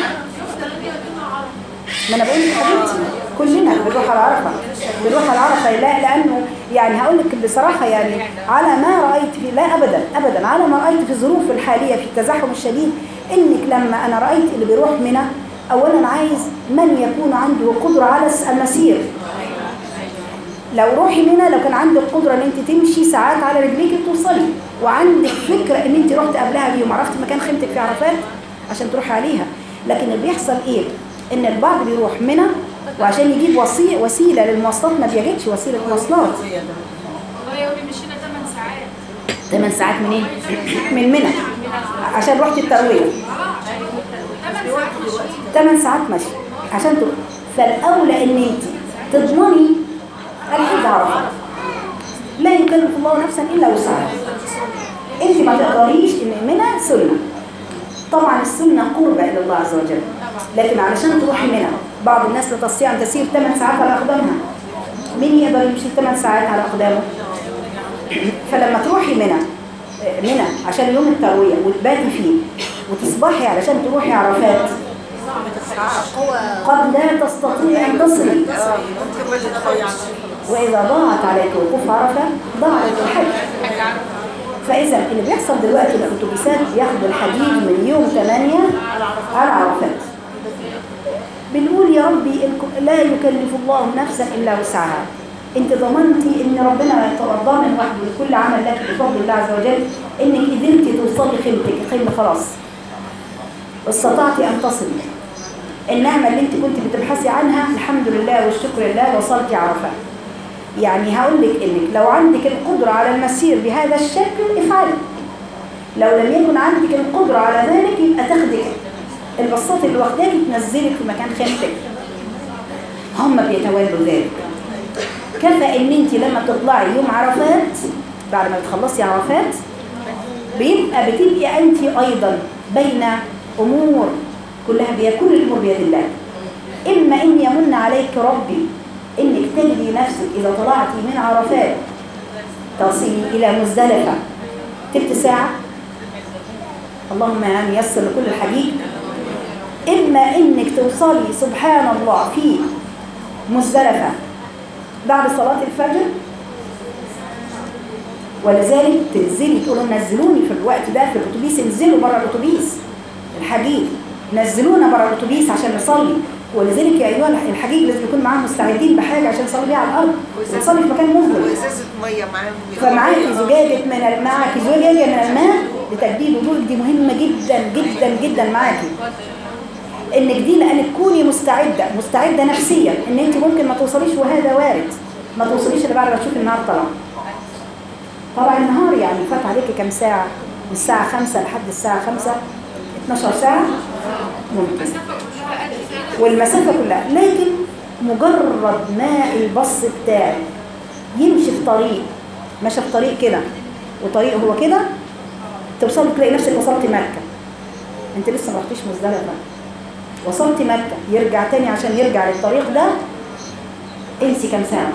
ما انا بقول لك حبيبتي كلنا بنروح على عرفه بنروح على عرفه لا لانه يعني هقول لك بصراحه يعني على ما رايت في لا ابدا ابدا على ما رايت في الظروف الحاليه في التزاحم الشديد انك لما انا رايت اللي بيروح منى اولا عايز من يكون عنده قدره على المسير لو روحي منى لو كان عندك قدره ان انت تمشي ساعات على رجليك توصلي وعندك فكره ان انت رحت قبلها بيوم عرفت مكان خيمتك في عرفات عشان تروحي عليها لكن اللي بيحصل ايه ان البعض بيروح منى وعشان يجيب وسي- وسيله للمواصلات ما بيجدش وسيله مواصلات والله يومي مشينا 8 ساعات 8 ساعات منين؟ من منى عشان رحت الترويه 8 ساعات مشينا 8 ساعات مشي عشان تروح فالاولى ان انت تضمني الحج عرفه لا يكلف الله نفسا الا وسعها انت ما تقدريش ان منى سنه طبعا السنه قربة الى الله عز وجل لكن علشان تروحي منى بعض الناس لا تستطيع ان تسير 8 ساعات على اقدامها مين يقدر يمشي 8 ساعات على اقدامه فلما تروحي منى منى عشان يوم الترويه وتباتي فيه وتصبحي علشان تروحي عرفات قد لا تستطيع ان تصلي ممكن ما تتخيلش واذا ضاعت عليك وقوف عرفه ضاعت الحج فاذا اللي بيحصل دلوقتي الاتوبيسات بياخدوا الحديد من يوم 8 على عرفات بنقول يا ربي الك- لا يكلف الله نفسا الا وسعها انت ضمنتي ان ربنا ضامن وحده لكل عمل لك بفضل الله عز وجل انك قدرتي توصلي خيمتك الخيمه خلاص استطعتي ان تصلي النعمه اللي انت كنت بتبحثي عنها الحمد لله والشكر لله وصلتي عرفه يعني هقول لك انك لو عندك القدره على المسير بهذا الشكل افعلي لو لم يكن عندك القدره على ذلك يبقى تاخدك البساط اللي واخداكي تنزلك في مكان خيمتك هم بيتولوا ذلك كفى ان انت لما بتطلعي يوم عرفات بعد ما بتخلصي عرفات بيبقى بتبقي انت ايضا بين امور كلها بيد كل الامور بيد الله اما ان يمن عليك ربي انك تجدي نفسك اذا طلعتي من عرفات تصلي الى مزدلفه تلت ساعه اللهم يعني يسر لكل الحديث اما انك توصلي سبحان الله في مزدلفه بعد صلاه الفجر ولذلك تنزلي تقولوا نزلوني في الوقت ده في الاتوبيس انزلوا بره الاتوبيس الحجيج نزلونا بره الاتوبيس عشان نصلي ولذلك يا ايها الحجيج لازم يكون معاهم مستعدين بحاجه عشان يصلي بيها على الارض ونصلي في مكان مظلم وازازه ميه معاهم فمعاكي زجاجة من ال- معاكي زجاجة من الماء لتجديد وضوءك دي مهمة جدا جدا جدا معاكي انك دي لانك تكوني مستعدة مستعدة نفسيا ان انت ممكن ما توصليش وهذا وارد ما توصليش الا بعد ما تشوفي النهار طلع طبعا النهار يعني فات عليكي كام ساعة من الساعة 5 لحد الساعة 5 12 ساعة ممكن المسافة كلها قد كده والمسافة كلها لكن مجرد ما البص بتاعك يمشي في طريق ماشي في طريق كده وطريق هو كده توصل تلاقي نفسك وصلت مكة انت لسه ما رحتيش مزدلفة وصلت مكة يرجع تاني عشان يرجع للطريق ده انسي كام ساعة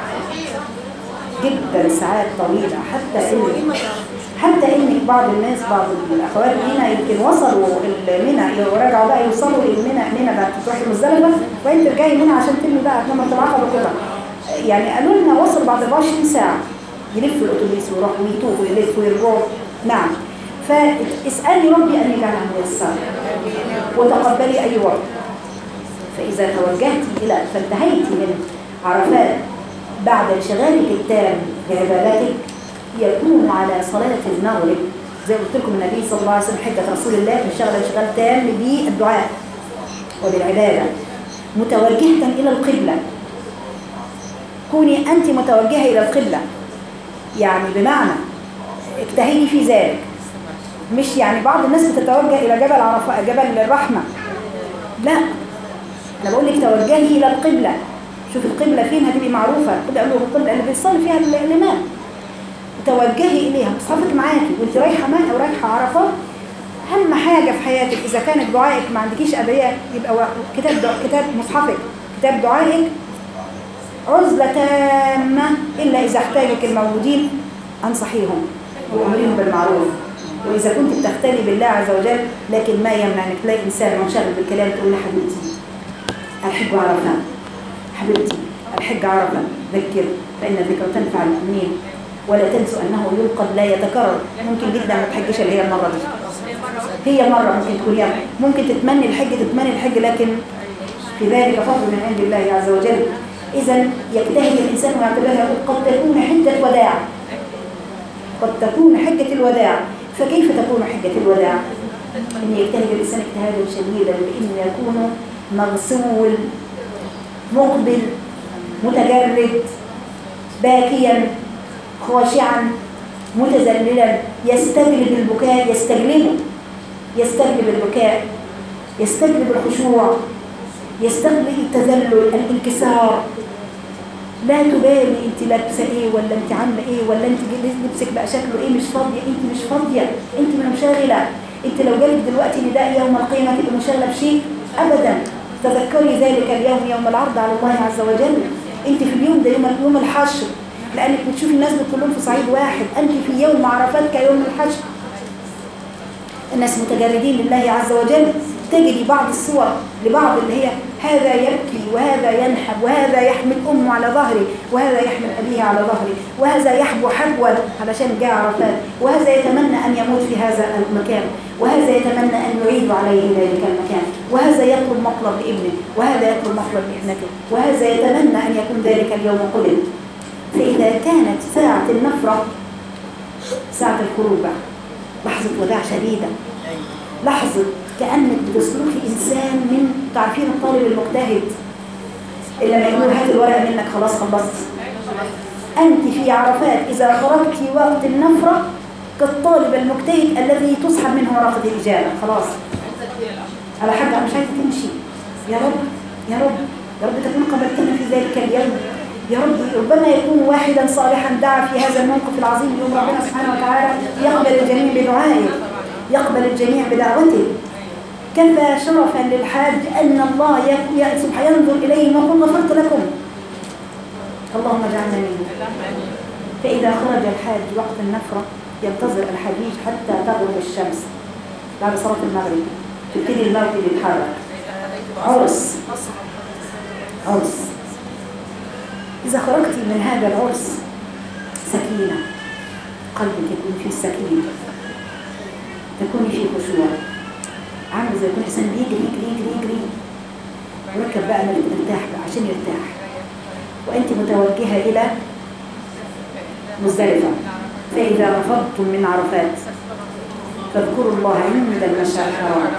جدا ساعات طويلة حتى ان حتى ان بعض الناس بعض الاخوات هنا يمكن وصلوا المنى ورجعوا بقى يوصلوا للمنى منى بقى تروحي مزدلفه وبعدين ترجعي منى عشان ترمي بقى لما العقبه كده يعني قالوا لنا وصل بعد 24 ساعه يلف الاتوبيس ويروح ويتوه ويلف ويرجع نعم فاسالي ربي ان يجعلها ميسره وتقبلي اي وقت فاذا توجهت الى فانتهيت من عرفات بعد انشغالك التام بعبادتك يكون على صلاة المغرب زي ما قلت لكم النبي صلى الله عليه وسلم حجة رسول الله انشغل انشغال تام بالدعاء وبالعبادة متوجهة إلى القبلة كوني أنت متوجهة إلى القبلة يعني بمعنى اجتهدي في ذلك مش يعني بعض الناس بتتوجه إلى جبل عرفة جبل الرحمة لا أنا بقول لك توجهي إلى القبلة شوف القبلة فين هتبقي معروفة القبلة القبلة اللي بيصلي فيها الإمام توجهي إليها مصحفك معاكي وانت رايحة مكة ورايحة عرفة أهم حاجة في حياتك إذا كانت دعائك ما عندكيش أدعية يبقى و- كتاب دع... كتاب مصحفك كتاب دعائك عزلة تامة إلا إذا احتاجك الموجودين أنصحيهم وأمرهم بالمعروف وإذا كنت بتختلي بالله عز وجل لكن ما يمنع إنك تلاقي إنسان منشغل بالكلام تقول حبيبتي الحج عرفة حبيبتي الحج عرفة ذكر فإن الذكر تنفع المؤمنين ولا تنسوا أنه يلقب لا يتكرر ممكن جدا ما تحجش اللي هي المرة دي هي مرة ممكن تكون يوم ممكن تتمني الحج تتمني الحج لكن في ذلك فضل من عند الله عز وجل إذا يجتهد الإنسان ويعتبرها قد تكون حجة وداع قد تكون حجة الوداع فكيف تكون حجة الوداع؟ أن يجتهد الإنسان اجتهادا شديدا بأن يكون مغسول مقبل متجرد باكيا خاشعا متذللا يستجلب البكاء يستجلبه يستجلب البكاء يستجلب الخشوع يستجلب التذلل الانكسار لا تبالي انت لابسه ايه ولا انت عامله ايه ولا انت لبسك بقى شكله ايه مش فاضيه انت مش فاضيه انت منشغله انت لو جالك دلوقتي نداء يوم القيامه تبقى منشغله بشيء ابدا تذكري ذلك اليوم يوم العرض على الله عز وجل انت في اليوم ده يوم يوم الحشر لانك بتشوفي الناس دول كلهم في صعيد واحد انت في يوم عرفات كيوم الحشر الناس متجردين لله عز وجل تجري بعض الصور لبعض اللي هي هذا يبكي وهذا ينحب وهذا يحمل أمه على ظهره وهذا يحمل أبيه على ظهره وهذا يحبو حبوا علشان جاء عرفات وهذا يتمنى أن يموت في هذا المكان وهذا يتمنى أن يعيد عليه ذلك المكان وهذا يطلب مطلب لابنه وهذا يطلب مطلب لابنته وهذا يتمنى أن يكون ذلك اليوم قلب فإذا كانت ساعة النفرة ساعة الخروج بقى لحظة وداع شديدة لحظة كأنك بتسلكي إنسان من تعرفين الطالب المجتهد اللي لما يقول هات الورقة منك خلاص خلصت أنت في عرفات إذا خرجت وقت النفرة كالطالب المجتهد الذي تسحب منه ورقة الإجابة خلاص على حاجة أنا مش عايزة تمشي يا رب يا رب يا رب تكون قبلتنا في ذلك اليوم يا رب ربما يكون واحدا صالحا دعا في هذا الموقف العظيم يوم ربنا سبحانه وتعالى يقبل الجميع بدعائه يقبل الجميع بدعوته كفى شرفا للحاج أن الله سبحانه ينظر إليهم ويقول غفرت لكم اللهم اجعلنا منهم فإذا خرج الحاج وقت النفرة ينتظر الحجيج حتى تغرب الشمس بعد صلاة المغرب تبتدي الموت يتحرك عرس عرس إذا خرجت من هذا العرس سكينة قلبك يكون فيه سكينة تكوني فيه خشوع عامل زي يكون إنسان بيجري يجري يجري يجري وركب بقى ملك مرتاح بقى عشان يرتاح وأنت متوجهة إلى مزدلفة فإذا رفضتم من عرفات فاذكروا الله عند المشعر الحرام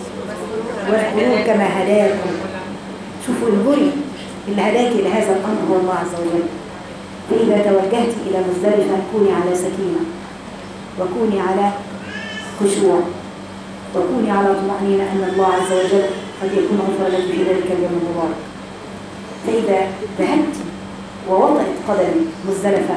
واذكروه كما هداكم شوفوا الجري اللي هداكي لهذا الأمر هو الله عز وجل فإذا توجهت إلى مزدلفة كوني على سكينة وكوني على خشوع وكوني على طمأنينة أن الله عز وجل قد يكون غفر لك في ذلك اليوم المبارك فإذا ذهبت ووضعت قدمي مزدلفة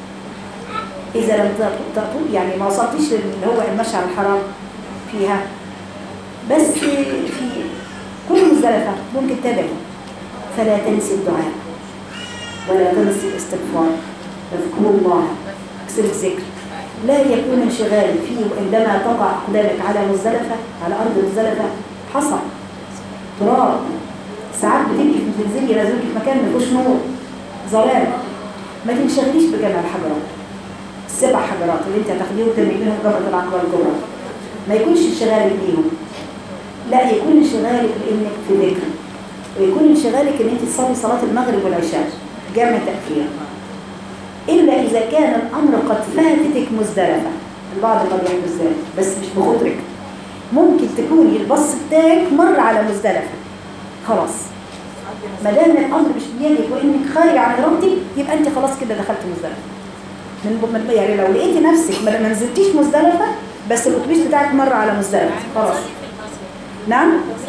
إذا لم تطول يعني ما وصلتيش اللي هو المشعر الحرام فيها بس في كل مزدلفة ممكن تدعي فلا تنسي الدعاء ولا تنسي الاستغفار اذكروا الله اكثر الذكر لا يكون انشغالك فيه عندما تقع أقدامك على مزدلفة على أرض مزدلفة حصى تراب ساعات بتبقي في تنزلي لازمك في مكان ما فيهوش نور ظلام ما تنشغليش بجمع الحجرات السبع حجرات اللي انت هتاخديهم وترمي بينهم جمرة العقبة الكبرى ما يكونش انشغالك بيهم لا يكون انشغالك بانك في ذكر ويكون انشغالك ان انت تصلي صلاة المغرب والعشاء جمع تأخير إلا إذا كان الأمر قد فاتتك مزدلفة البعض قد يحدث ذلك بس مش بخطرك ممكن تكوني البص بتاعك مر على مزدلفة خلاص ما دام الأمر مش بيدك وإنك خارج عن إرادتك يبقى أنت خلاص كده دخلت مزدلفة من يعني لو لقيتي نفسك ما ما نزلتيش مزدلفة بس الأتوبيس بتاعك مر على مزدلفة خلاص نعم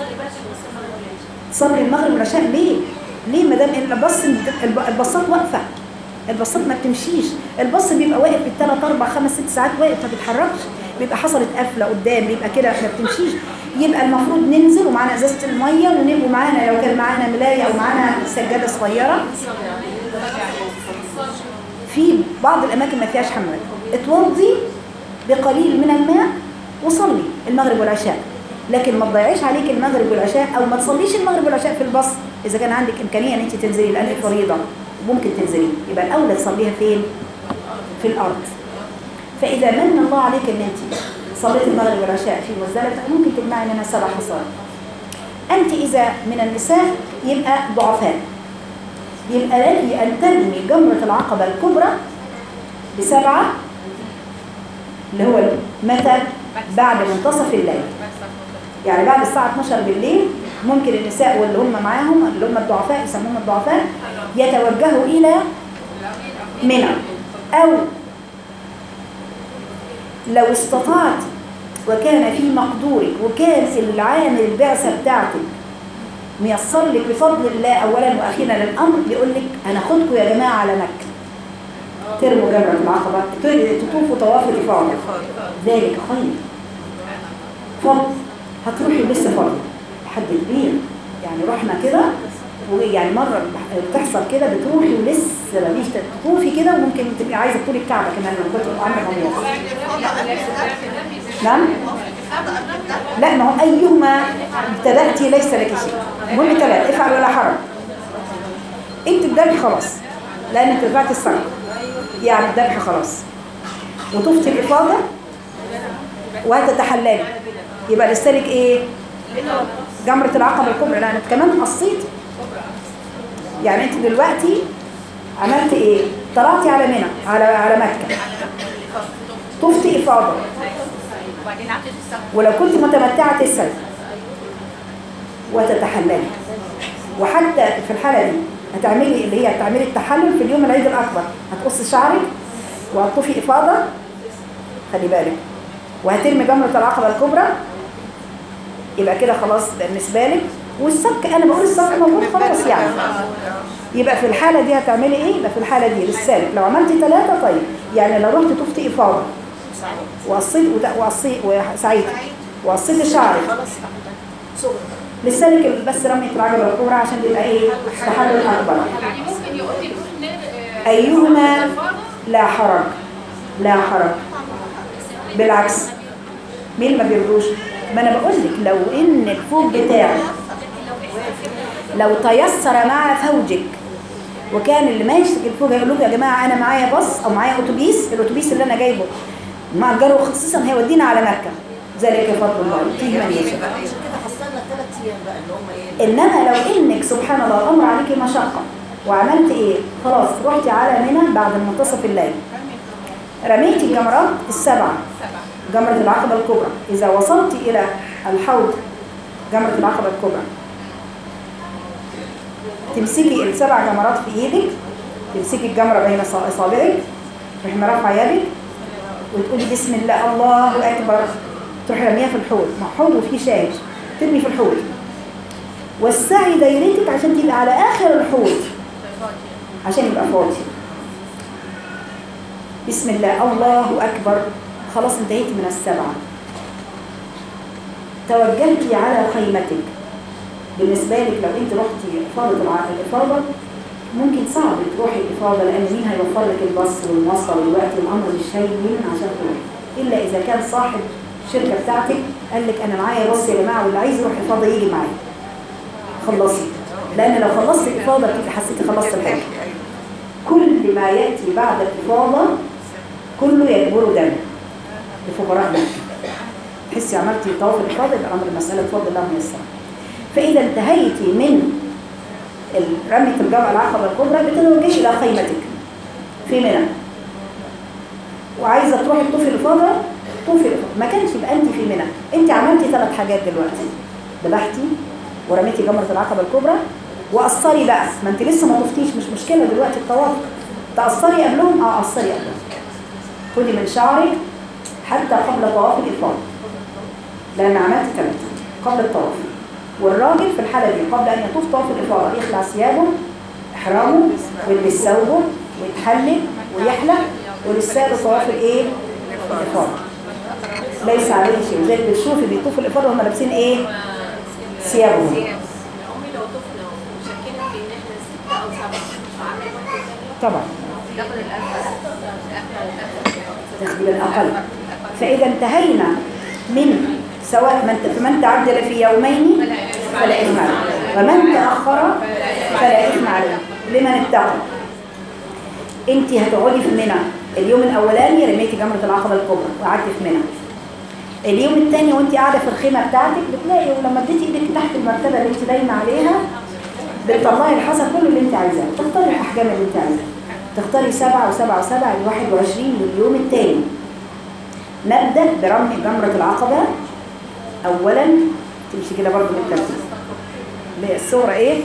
صلي المغرب والعشاء ليه؟ ليه ما دام الباص الباصات واقفه الباصات ما بتمشيش الباص بيبقى واقف بالثلاث اربع خمس ست ساعات واقف ما بيتحركش بيبقى حصلت قفله قدام بيبقى كده ما بتمشيش يبقى المفروض ننزل ومعانا ازازه الميه ونبقوا معانا لو كان معانا ملايه او معانا سجاده صغيره في بعض الاماكن ما فيهاش حمام اتوضي بقليل من الماء وصلي المغرب والعشاء لكن ما تضيعيش عليك المغرب والعشاء او ما تصليش المغرب والعشاء في الباص اذا كان عندك امكانيه ان انت تنزلي لان فريضه ممكن تنزلي يبقى الاولى تصليها فين في الارض فاذا من الله عليك ان انت صليت المغرب والعشاء في مزدلفه ممكن تجمعي منها سبع حصات انت اذا من النساء يبقى ضعفاء يبقى لك ان ترمي جمره العقبه الكبرى بسبعه اللي هو متى بعد منتصف الليل يعني بعد الساعة 12 بالليل ممكن النساء واللي هم معاهم اللي هم الضعفاء يسموهم الضعفاء يتوجهوا إلى منى أو لو استطعت وكان في مقدورك وكان العامل البعثة بتاعتك ميسر لك بفضل الله أولا وأخيرا للأمر بيقول لك أنا خدكم يا جماعة على مكة ترموا جمرة العقبة تطوفوا طواف الإفاضة ذلك خير فضل هتروحي لسه فضل حد كبير يعني رحنا كده ويعني مرة بتحصل كده بتروحي ولسه مفيش تطوفي كده وممكن تبقي عايزة تطولي الكعبة كمان لو كنت عاملة غميض نعم لا ما هو أيهما ابتدأتي ليس لك شيء المهم ثلاث افعل ولا حرج انت الذبح خلاص لانك رفعت الصلاة يعني الذبح خلاص وطفتي الإفاضة وهتتحللي يبقى لسالك ايه جمرة العقبة الكبرى لأنك كمان قصيت يعني انت دلوقتي عملت ايه طلعتي على منى على على مكة طفتي إفاضة وبعدين عدت السفر ولو كنت متمتعة تسعي وتتحللي وحتى في الحالة دي هتعملي اللي هي هتعملي التحلل في اليوم العيد الأكبر هتقصي شعرك وهتطفي إفاضة خلي بالك وهترمي جمرة العقبة الكبرى يبقى كده خلاص بالنسبة لك والسبك أنا بقول السبك موجود خلاص يعني يبقى في الحالة دي هتعملي إيه؟ يبقى في الحالة دي للسالك لو عملتي ثلاثة طيب يعني لو رحت طفتي إفاضة وقصيت وت- وقصيت وسعيت وقصيت شعرك لسالك بس رمية العجلة الكبرى عشان تبقى ايه تحلل اكبر يعني ممكن يقول لي نروح ن- آه، ايهما الإفاضة لا حرج لا حرج بالعكس مين اللي ما بيرضوش ما انا بقول لك لو ان الفوج بتاعك لو تيسر مع فوجك وكان اللي ماشي الفوج هيقول لكم يا جماعه انا معايا باص او معايا اتوبيس الاتوبيس اللي انا جايبه مأجره خصيصا هيودينا على مكه ذلك فضل الله يؤتيه من يشاء عشان كده حصلنا الثلاث ايام بقى اللي هم ايه انما لو انك سبحان الله الامر عليك مشقه وعملت ايه خلاص رحتي على منى بعد منتصف الليل رميتي الجمرات السبعه جمره العقبه الكبرى اذا وصلت الى الحوض جمره العقبه الكبرى تمسكي السبع جمرات في ايدك تمسكي الجمره بين صا- اصابعك تروحي مرفعه يدك وتقولي بسم الله الله اكبر تروحي رميها في الحوض ما حوض وفيه شاهد ترمي في الحوض وسعي دايرتك عشان تبقى على اخر الحوض عشان يبقى فاضي بسم الله الله اكبر خلاص انتهيت من السبعه توجهتي على خيمتك بالنسبه لك لو انت رحتي افاضه الع- الافاضه ممكن صعب تروحي الافاضه لان مين هيوفر لك الباص والمواصله والوقت والامر مش هين عشان تروحي الا اذا كان صاحب الشركه بتاعتك قال لك انا معايا باص يا جماعه واللي عايز يروح افاضه يجي معايا خلصي لان لو خلصت الافاضه بتبقي حسيتي خلصت الحاجه كل ما ياتي بعد الافاضه كله يجبره دم لفقراء مكه تحسي عملتي طواف الافاضه يبقى امر المساله بفضل الله ميسر فاذا انتهيتي من ال- رميه الجمع العقبه الكبرى بتتوجهي الى خيمتك في منى وعايزه تروحي تطوفي الافاضه طوفي الافاضه ما كانش يبقى انت في منى انت عملتي ثلاث حاجات دلوقتي ذبحتي ورميتي جمره العقبه الكبرى وقصري بقى ما انت لسه ما طفتيش مش مشكله دلوقتي الطواف تقصري قبلهم اه قصري قبلهم خدي من شعرك حتى قبل طواف الافاضه لان عملت ثلاثه قبل الطواف والراجل في الحاله دي قبل ان يطوف طواف الافاضه يخلع ثيابه احرامه ويلبس ثوبه ويتحلل ويحلق ولسه له طواف الايه الافاضه ليس عليه شيء زي بتشوفي بيطوفوا الافاضه هم لابسين ايه ثيابهم امي لو طفله وشكينا في ان احنا سته او سبعه فعملنا واحده ثانيه طبعا ناخد الاكل تاخدي الاقل فاذا انتهينا من سواء من فمن تعجل في يومين فلا اثم عليه ومن تاخر فلا اثم عليه لمن اتقى انت هتقعدي في منى اليوم الاولاني رميتي جمره العقبه الكبرى وقعدتي في منى اليوم الثاني وانت قاعده في الخيمه بتاعتك بتلاقي لما اديتي ايدك تحت المرتبه اللي انت دايمه عليها بتطلعي الحصى كله اللي انت عايزاه تختاري الاحجام اللي انت عايزاها تختاري سبعة وسبعة وسبعة ل 21 لليوم الثاني نبدأ برمي جمرة العقبة أولا تمشي كده برضه بالترتيب اللي هي الصغرى ايه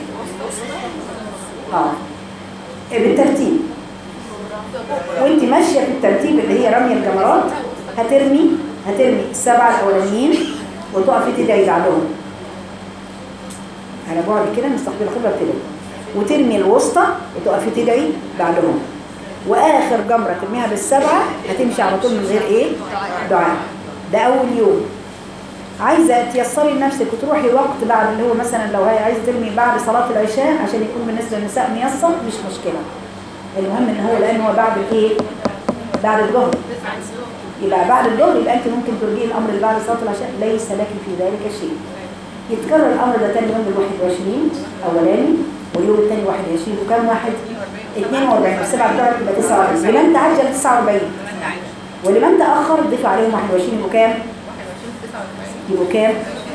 اه بالترتيب وانت ماشيه في الترتيب اللي هي رمي الجمرات هترمي هترمي السبعه الاولانيين وتقفي تدعي بعدهم على بعد كده مستقبل القبله بتدعي وترمي الوسطى وتقفي تدعي بعدهم واخر جمره ترميها بالسبعه هتمشي على طول من غير ايه دعاء ده اول يوم عايزه تيسري لنفسك وتروحي وقت بعد اللي هو مثلا لو هي عايزه ترمي بعد صلاه العشاء عشان يكون بالنسبه للنساء ميسر مش مشكله المهم ان هو لان هو بعد الايه بعد الظهر يبقى بعد الظهر يبقى انت ممكن ترجعي الامر اللي بعد صلاه العشاء ليس لك في ذلك شيء يتكرر الامر ده تاني يوم بال 21 اولاني واليوم الثاني 21 وكم واحد 42 والسبعه بتاعك يبقى 49 لمن تعجل 49 ولمن تاخر ضيف عليهم 21 يبقوا كام؟ يبقوا كام؟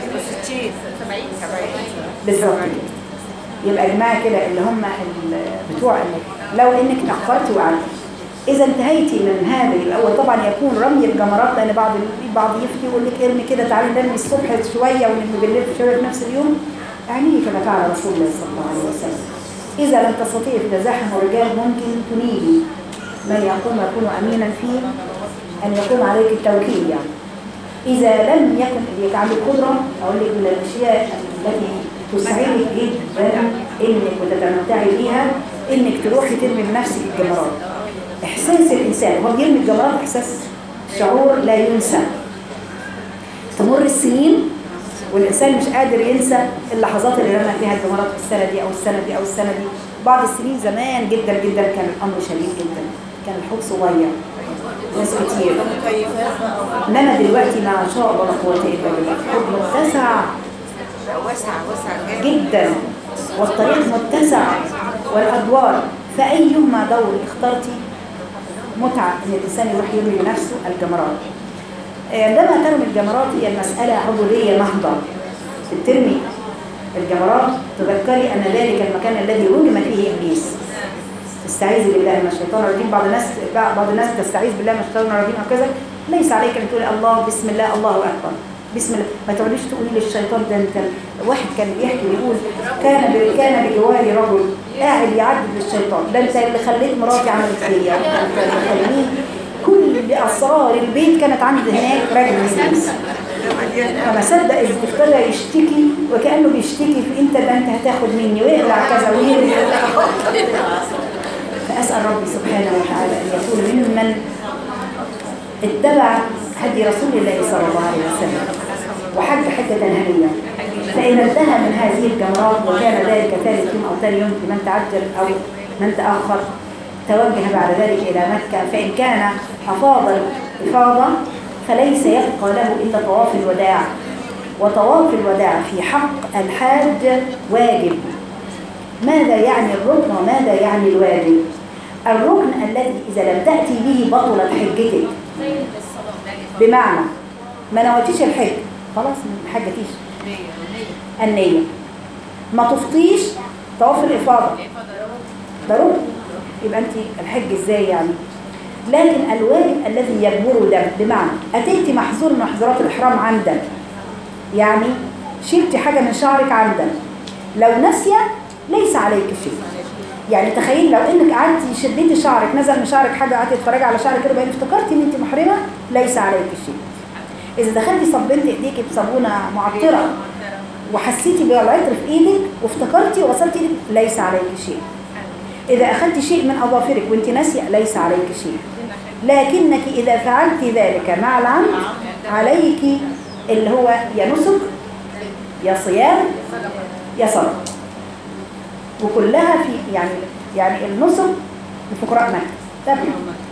بالظبط كده يبقى يا جماعه كده اللي هم ال- بتوع انك لو انك اتاخرتي وقعدتي اذا انتهيتي من هذا الاول طبعا يكون رمي الجمرات لان بعض بعض يفتي يقول لك ارمي كده تعالي نرمي الصبح شويه ونرمي بالليل شويه في نفس اليوم اعملي كما فعل رسول الله صلى الله عليه وسلم اذا لم تستطيعي في تزاحم الرجال ممكن تنيبي من يقوم يكون امينا فيه ان يقوم عليك التوكيل يعني إذا لم يكن لك عندك قدرة أقول لك من الأشياء التي تسعدك جدا إنك وتتمتعي بيها إنك تروحي ترمي بنفسك الجمرات إحساس الإنسان وهو بيرمي الجمرات إحساس شعور لا ينسى تمر السنين والإنسان مش قادر ينسى اللحظات اللي رمى فيها الجمرات في السنة دي أو السنة دي أو السنة دي بعض السنين زمان جدا جدا كان الأمر شديد جدا كان الحب صغير ناس كتير مكيفات بقى انما دلوقتي ما شاء الله لا قوه الا بالله الحب متسع واسع واسع جدا والطريق متسع والادوار فايهما دور اخترتي متعه ان الانسان يروح يرمي بنفسه الجمرات عندما ترمي الجمرات هي المساله عبوديه محضه ترمي الجمرات تذكري ان ذلك المكان الذي رجم فيه ابليس تستعيذ بالله من الشيطان الرجيم بعض الناس بعض الناس تستعيذ بالله من الشيطان الرجيم او كذا ليس عليك ان تقولي الله بسم الله الله اكبر بسم الله ما تقوليش تقولي للشيطان ده انت واحد كان بيحكي بيقول كان ب- كان بجواري رجل قاعد يعدد للشيطان ده انت اللي خليت مراتي عملت فيا انت اللي خليني كل اسرار البيت كانت عند هناك راجل مسيس فما صدق إذ ابتدى يشتكي وكانه بيشتكي في انت ده انت هتاخد مني ويقلع كذا ويرمي فأسأل ربي سبحانه وتعالى أن يكون ممن اتبع هدي رسول الله صلى الله عليه وسلم وحج حجة هنية فإن انتهى من هذه الجمرات وكان ذلك ثالث يوم أو ثاني يوم لمن تعجل أو من تأخر توجه بعد ذلك إلى مكة فإن كان أفاض الإفاضة فليس يبقى له إلا طواف الوداع وطواف الوداع في حق الحاج واجب ماذا يعني الركن وماذا يعني الواجب الركن الذي إذا لم تأتي به بطلت حجتك بمعنى ما نويتيش الحج خلاص ما حجتيش النية ما تفطيش طواف الإفاضة ده ركن يبقى أنت الحج إزاي يعني لكن الواجب الذي يجبره ده بمعنى أتيتي محظور من محظورات الإحرام عمدا يعني شلتي حاجة من شعرك عمدا لو ناسية ليس عليك شيء يعني تخيل لو انك قعدتي شديتي شعرك نزل من شعرك حاجه قعدتي تتفرجي على شعرك كده بقى افتكرتي ان انت محرمه ليس عليك شيء اذا دخلتي صبنتي ايديكي بصابونه معطره وحسيتي بالعطر في ايدك وافتكرتي وغسلتي ايدك ليس عليك شيء اذا اخذتي شيء من اظافرك وانت ناسيه ليس عليك شيء لكنك اذا فعلت ذلك مع العمد عليك اللي هو يا نسك يا صيام يا صدقه وكلها في يعني يعني النسك لفقراء مكة تبنى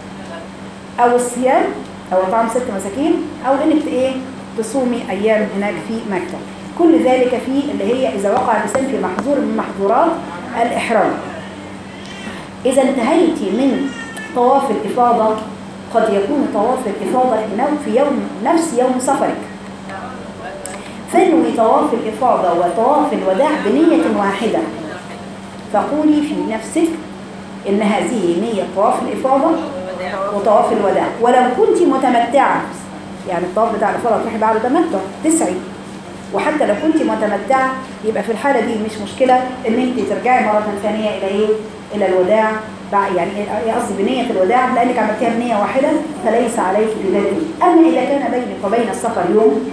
أو الصيام أو طعام ست مساكين أو إنك ايه تصومي أيام هناك في مكة كل ذلك في اللي هي إذا وقع الإنسان في محظور من محظورات الإحرام إذا انتهيت من طواف الإفاضة قد يكون طواف الإفاضة في يوم نفس يوم سفرك فانوي طواف الإفاضة وطواف الوداع بنية واحدة فقولي في نفسك إن هذه نية طواف الإفاضة وطواف الوداع ولو كنت متمتعة يعني الطواف بتاع الإفاضة تروحي بعد تمتع تسعي وحتى لو كنت متمتعة يبقى في الحالة دي مش مشكلة ان انت ترجعي مرة ثانية الى ايه الى الوداع بع- يعني إيه قصدي بنية الوداع لانك عملتيها بنية واحدة فليس عليك بذلك اما اذا كان بينك وبين السفر يوم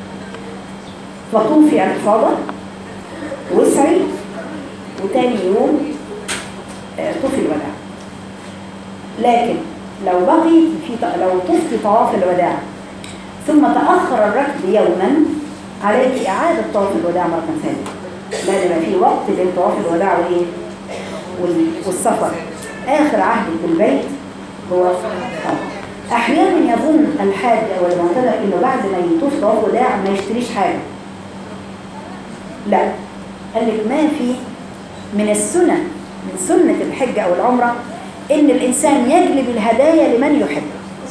فطوفي عن الفاضة واسعي وتاني يوم آه، طوفي الوداع لكن لو بقي في ط- لو طفت طواف الوداع ثم تأخر الركب يوما عليك إعادة طواف الوداع مرة ثانية لازم يبقى في وقت بين طواف الوداع وإيه وال- والسفر آخر عهد بالبيت هو آه. أحيانا يظن الحاج أو المعتمر إنه بعد ما يطوف طواف الوداع ما يشتريش حاجة لا قال لك ما في من السنة من سنة الحج أو العمرة إن الإنسان يجلب الهدايا لمن يحب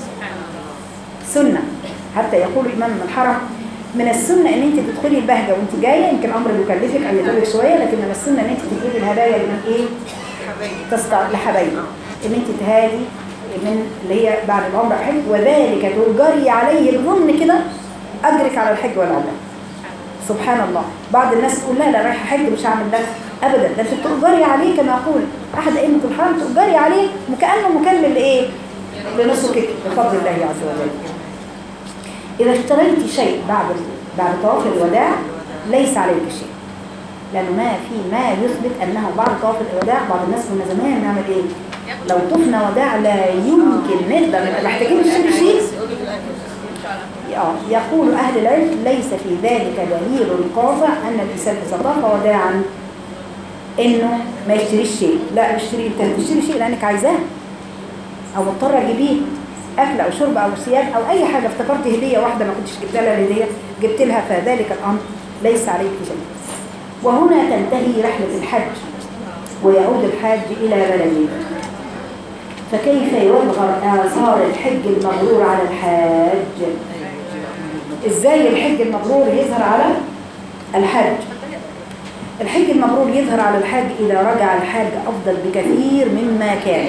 سنة حتى يقول إمام من الحرم من السنة إن أنت تدخلي البهجة وأنت جاية يمكن أمر يكلفك أو يتعبك شوية لكن من السنة إن أنت تجيبي الهدايا لمن إيه؟ تستع... لحبايبي إن أنت تهادي من اللي هي بعد العمرة حج وذلك تجري عليه الظن كده أجرك على الحج والعمرة سبحان الله بعض الناس تقول لا لا رايحه حج مش هعمل ده ابدا ده انت تؤجري عليه كما يقول احد ائمه الحرم تؤجري عليه وكانه مكمل لايه لنسكك بفضل الله عز وجل اذا اشتريت شيء بعد بعد طواف الوداع ليس عليك شيء لانه ما في ما يثبت انه بعد طواف الوداع بعض الناس كنا زمان نعمل ايه لو طفنا وداع لا يمكن نقدر نبقى محتاجين نشتري شيء آه، يقول أهل العلم ليس في ذلك دليل قاطع أن الإنسان إذا طاف وداعا إنه ما يشتريش شيء لا اشتري أنت تشتري شيء لأنك عايزاه أو مضطرة تجيبيه أكل أو شرب أو ثياب أو أي حاجة افتكرت هدية واحدة ما كنتش جبت لها الهدية جبت لها فذلك الأمر ليس عليك شيء وهنا تنتهي رحلة الحج ويعود الحاج إلى بلده فكيف يظهر آثار الحج المبرور على الحاج ازاي الحج المبرور يظهر على الحج الحج المبرور يظهر على الحاج إذا رجع الحاج أفضل بكثير مما كان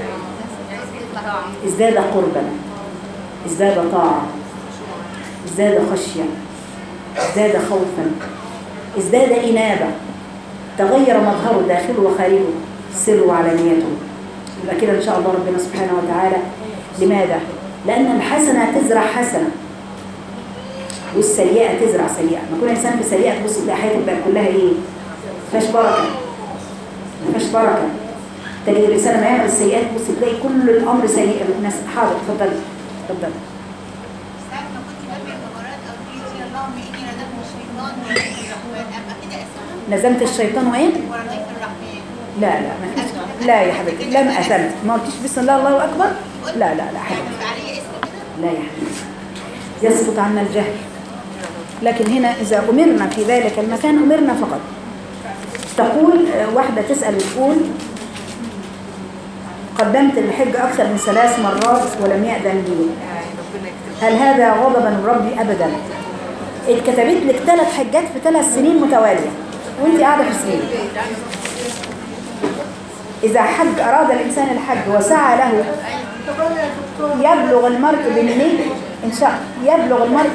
ازداد قربا ازداد طاعة ازداد خشية ازداد خوفا ازداد إنابة تغير مظهره داخله وخارجه سره وعلانيته يبقى كده إن شاء الله ربنا سبحانه وتعالى لماذا؟ لأن الحسنة تزرع حسنة والسيئة تزرع سيئة ما كل إنسان في سيئة تبص تلاقي حياتك بقى كلها إيه؟ ما فيهاش بركة ما فيهاش بركة تجد الإنسان لما يعمل السيئات تبص تلاقي كل الأمر سيء الناس حاضر اتفضلي اتفضلي ساعة ما كنت ببيع المباريات أو تيجي اللهم إني ندمت الشيطان ورضيت الرحمن أبقى كده اسمها نزمت الشيطان وإيه؟ ورضيت الرحمن لا لا ما فيش لا يا حبيبتي لم أثمت ما قلتيش بسم الله الله أكبر لا لا لا حبيبتي يبقى عليا اسم كده لا يا حبيبتي يسقط عنا الجهل لكن هنا إذا أمرنا في ذلك المكان أمرنا فقط تقول آه، واحدة تسأل وتقول قدمت الحج أكثر من ثلاث مرات ولم يأذن لي هل هذا غضبا من ربي أبدا اتكتبت لك ثلاث حجات في ثلاث سنين متوالية وانت قاعدة في سنين إذا حج أراد الإنسان الحج وسعى له يبلغ المرء بالنية إن شاء يبلغ المرء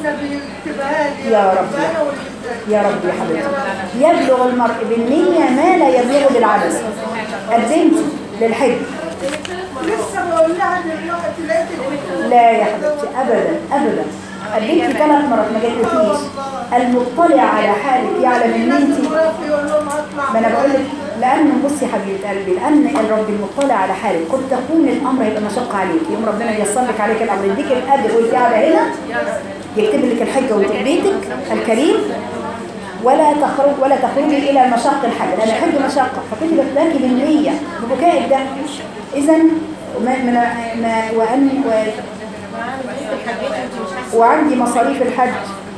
يا رب يا رب يا حبيبتي يبلغ المرء بالنية ما لا يبلغ بالعبث قدمت للحج لسه بقول لها دلوقتي لقيت لا يا حبيبتي أبدا أبدا قدمت ثلاث مرات ما جاتلكيش المطلع على حالك يعلم ان انت يقول لهم هطلع ما انا بقول لك لان بصي يا حبيبه قلبي لان الرب المطلع على حالك قد تكون الامر هيبقى مشقه عليك يوم ربنا ييسر لك عليك الامر يديك الاجر وانت قاعده هنا يكتب لك الحجه وانت في بيتك الكريم ولا تخرج ولا تخرجي الى المشق الحج لان الحج مشقه فكتبت لك بالنيه ببكائك ده اذا ما ما ما وان و وعندي مصاريف الحج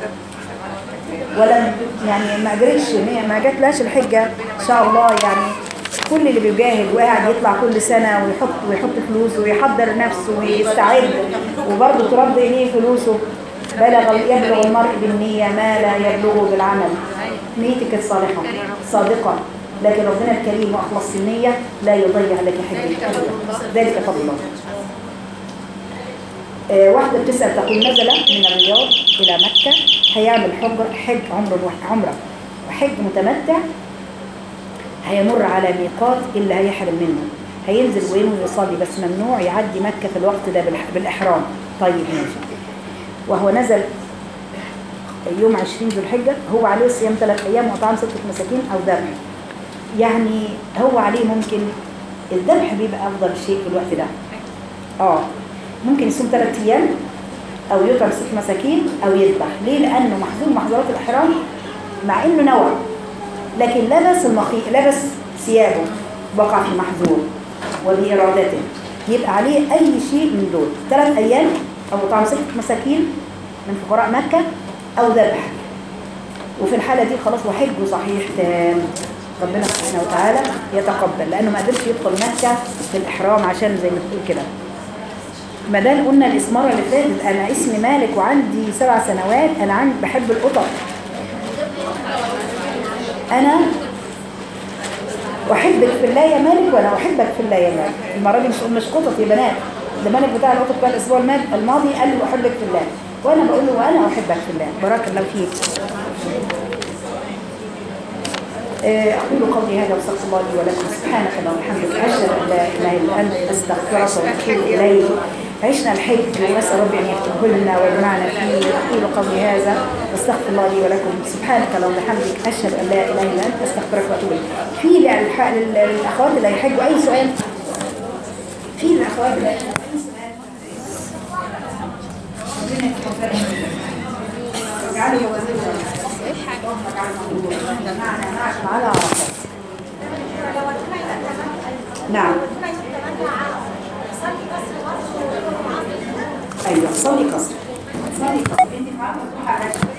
ولم يعني ما قدرتش هي ما جاتلاش الحجه ان شاء الله يعني كل اللي بيجاهد وقاعد يطلع كل سنه ويحط ويحط فلوسه ويحضر نفسه ويستعد وبرضه ترد اليه فلوسه بلغ يبلغ المرء بالنيه ما لا يبلغه بالعمل نيتك الصالحه صادقه لكن ربنا الكريم واخلص النيه لا يضيع لك حجتك أبداً. ذلك فضل الله آه، واحدة بتسأل تقول نزل من الرياض إلى مكة هيعمل حج حج عمره وح- عمره وحج متمتع هيمر على ميقات اللي هيحرم منه هينزل وينه يصلي بس ممنوع يعدي مكة في الوقت ده بالح- بالإحرام طيب ماشي وهو نزل يوم 20 ذو الحجة هو عليه صيام ثلاث أيام وطعام ستة مساكين أو ذبح يعني هو عليه ممكن الذبح بيبقى أفضل شيء في الوقت ده اه ممكن يصوم ثلاث أيام أو يطعم ست مساكين أو يذبح ليه؟ لأنه محظور محظورات الإحرام مع إنه نوى لكن لبس المخي لبس ثيابه وقع في محظور وبإرادته يبقى عليه أي شيء من دول ثلاث أيام أو طعم ست مساكين من فقراء مكة أو ذبح وفي الحالة دي خلاص وحجه صحيح تام ربنا سبحانه وتعالى يتقبل لأنه ما قدرش يدخل مكة بالإحرام عشان زي ما تقول كده ما دام قلنا الإسمارة اللي فاتت أنا اسمي مالك وعندي سبع سنوات أنا عندي بحب القطط أنا أحبك في الله يا مالك وأنا أحبك في الله يا مالك المرة دي مش مش قطط يا بنات ده مالك بتاع القطط بتاع الأسبوع الماضي الماضي قال له أحبك في الله وأنا بقول له وأنا أحبك في الله بارك الله فيك آه، أقول قولي هذا واستغفر الله لي ولكم سبحانك اللهم وبحمدك أشهد أن لا إله إلا أنت أستغفرك وأتوب إليك عشنا الحج وأسأل ربي أن يكتبه لنا ويجمعنا فيه أقول قولي هذا واستغفر الله لي ولكم سبحانك اللهم وبحمدك أشهد أن لا إله إلا أنت أستغفرك وأتوب إليك في للح- لل- للأخوات اللي هيحجوا أي سؤال في للأخوات اللي هيحجوا أي سؤال ربنا يتقبل واجعله وزيرا اللهم اجعله معنا معكم على عرفات نعم ايوه صلي قصر صلي قصر انت معاك مفتوحه على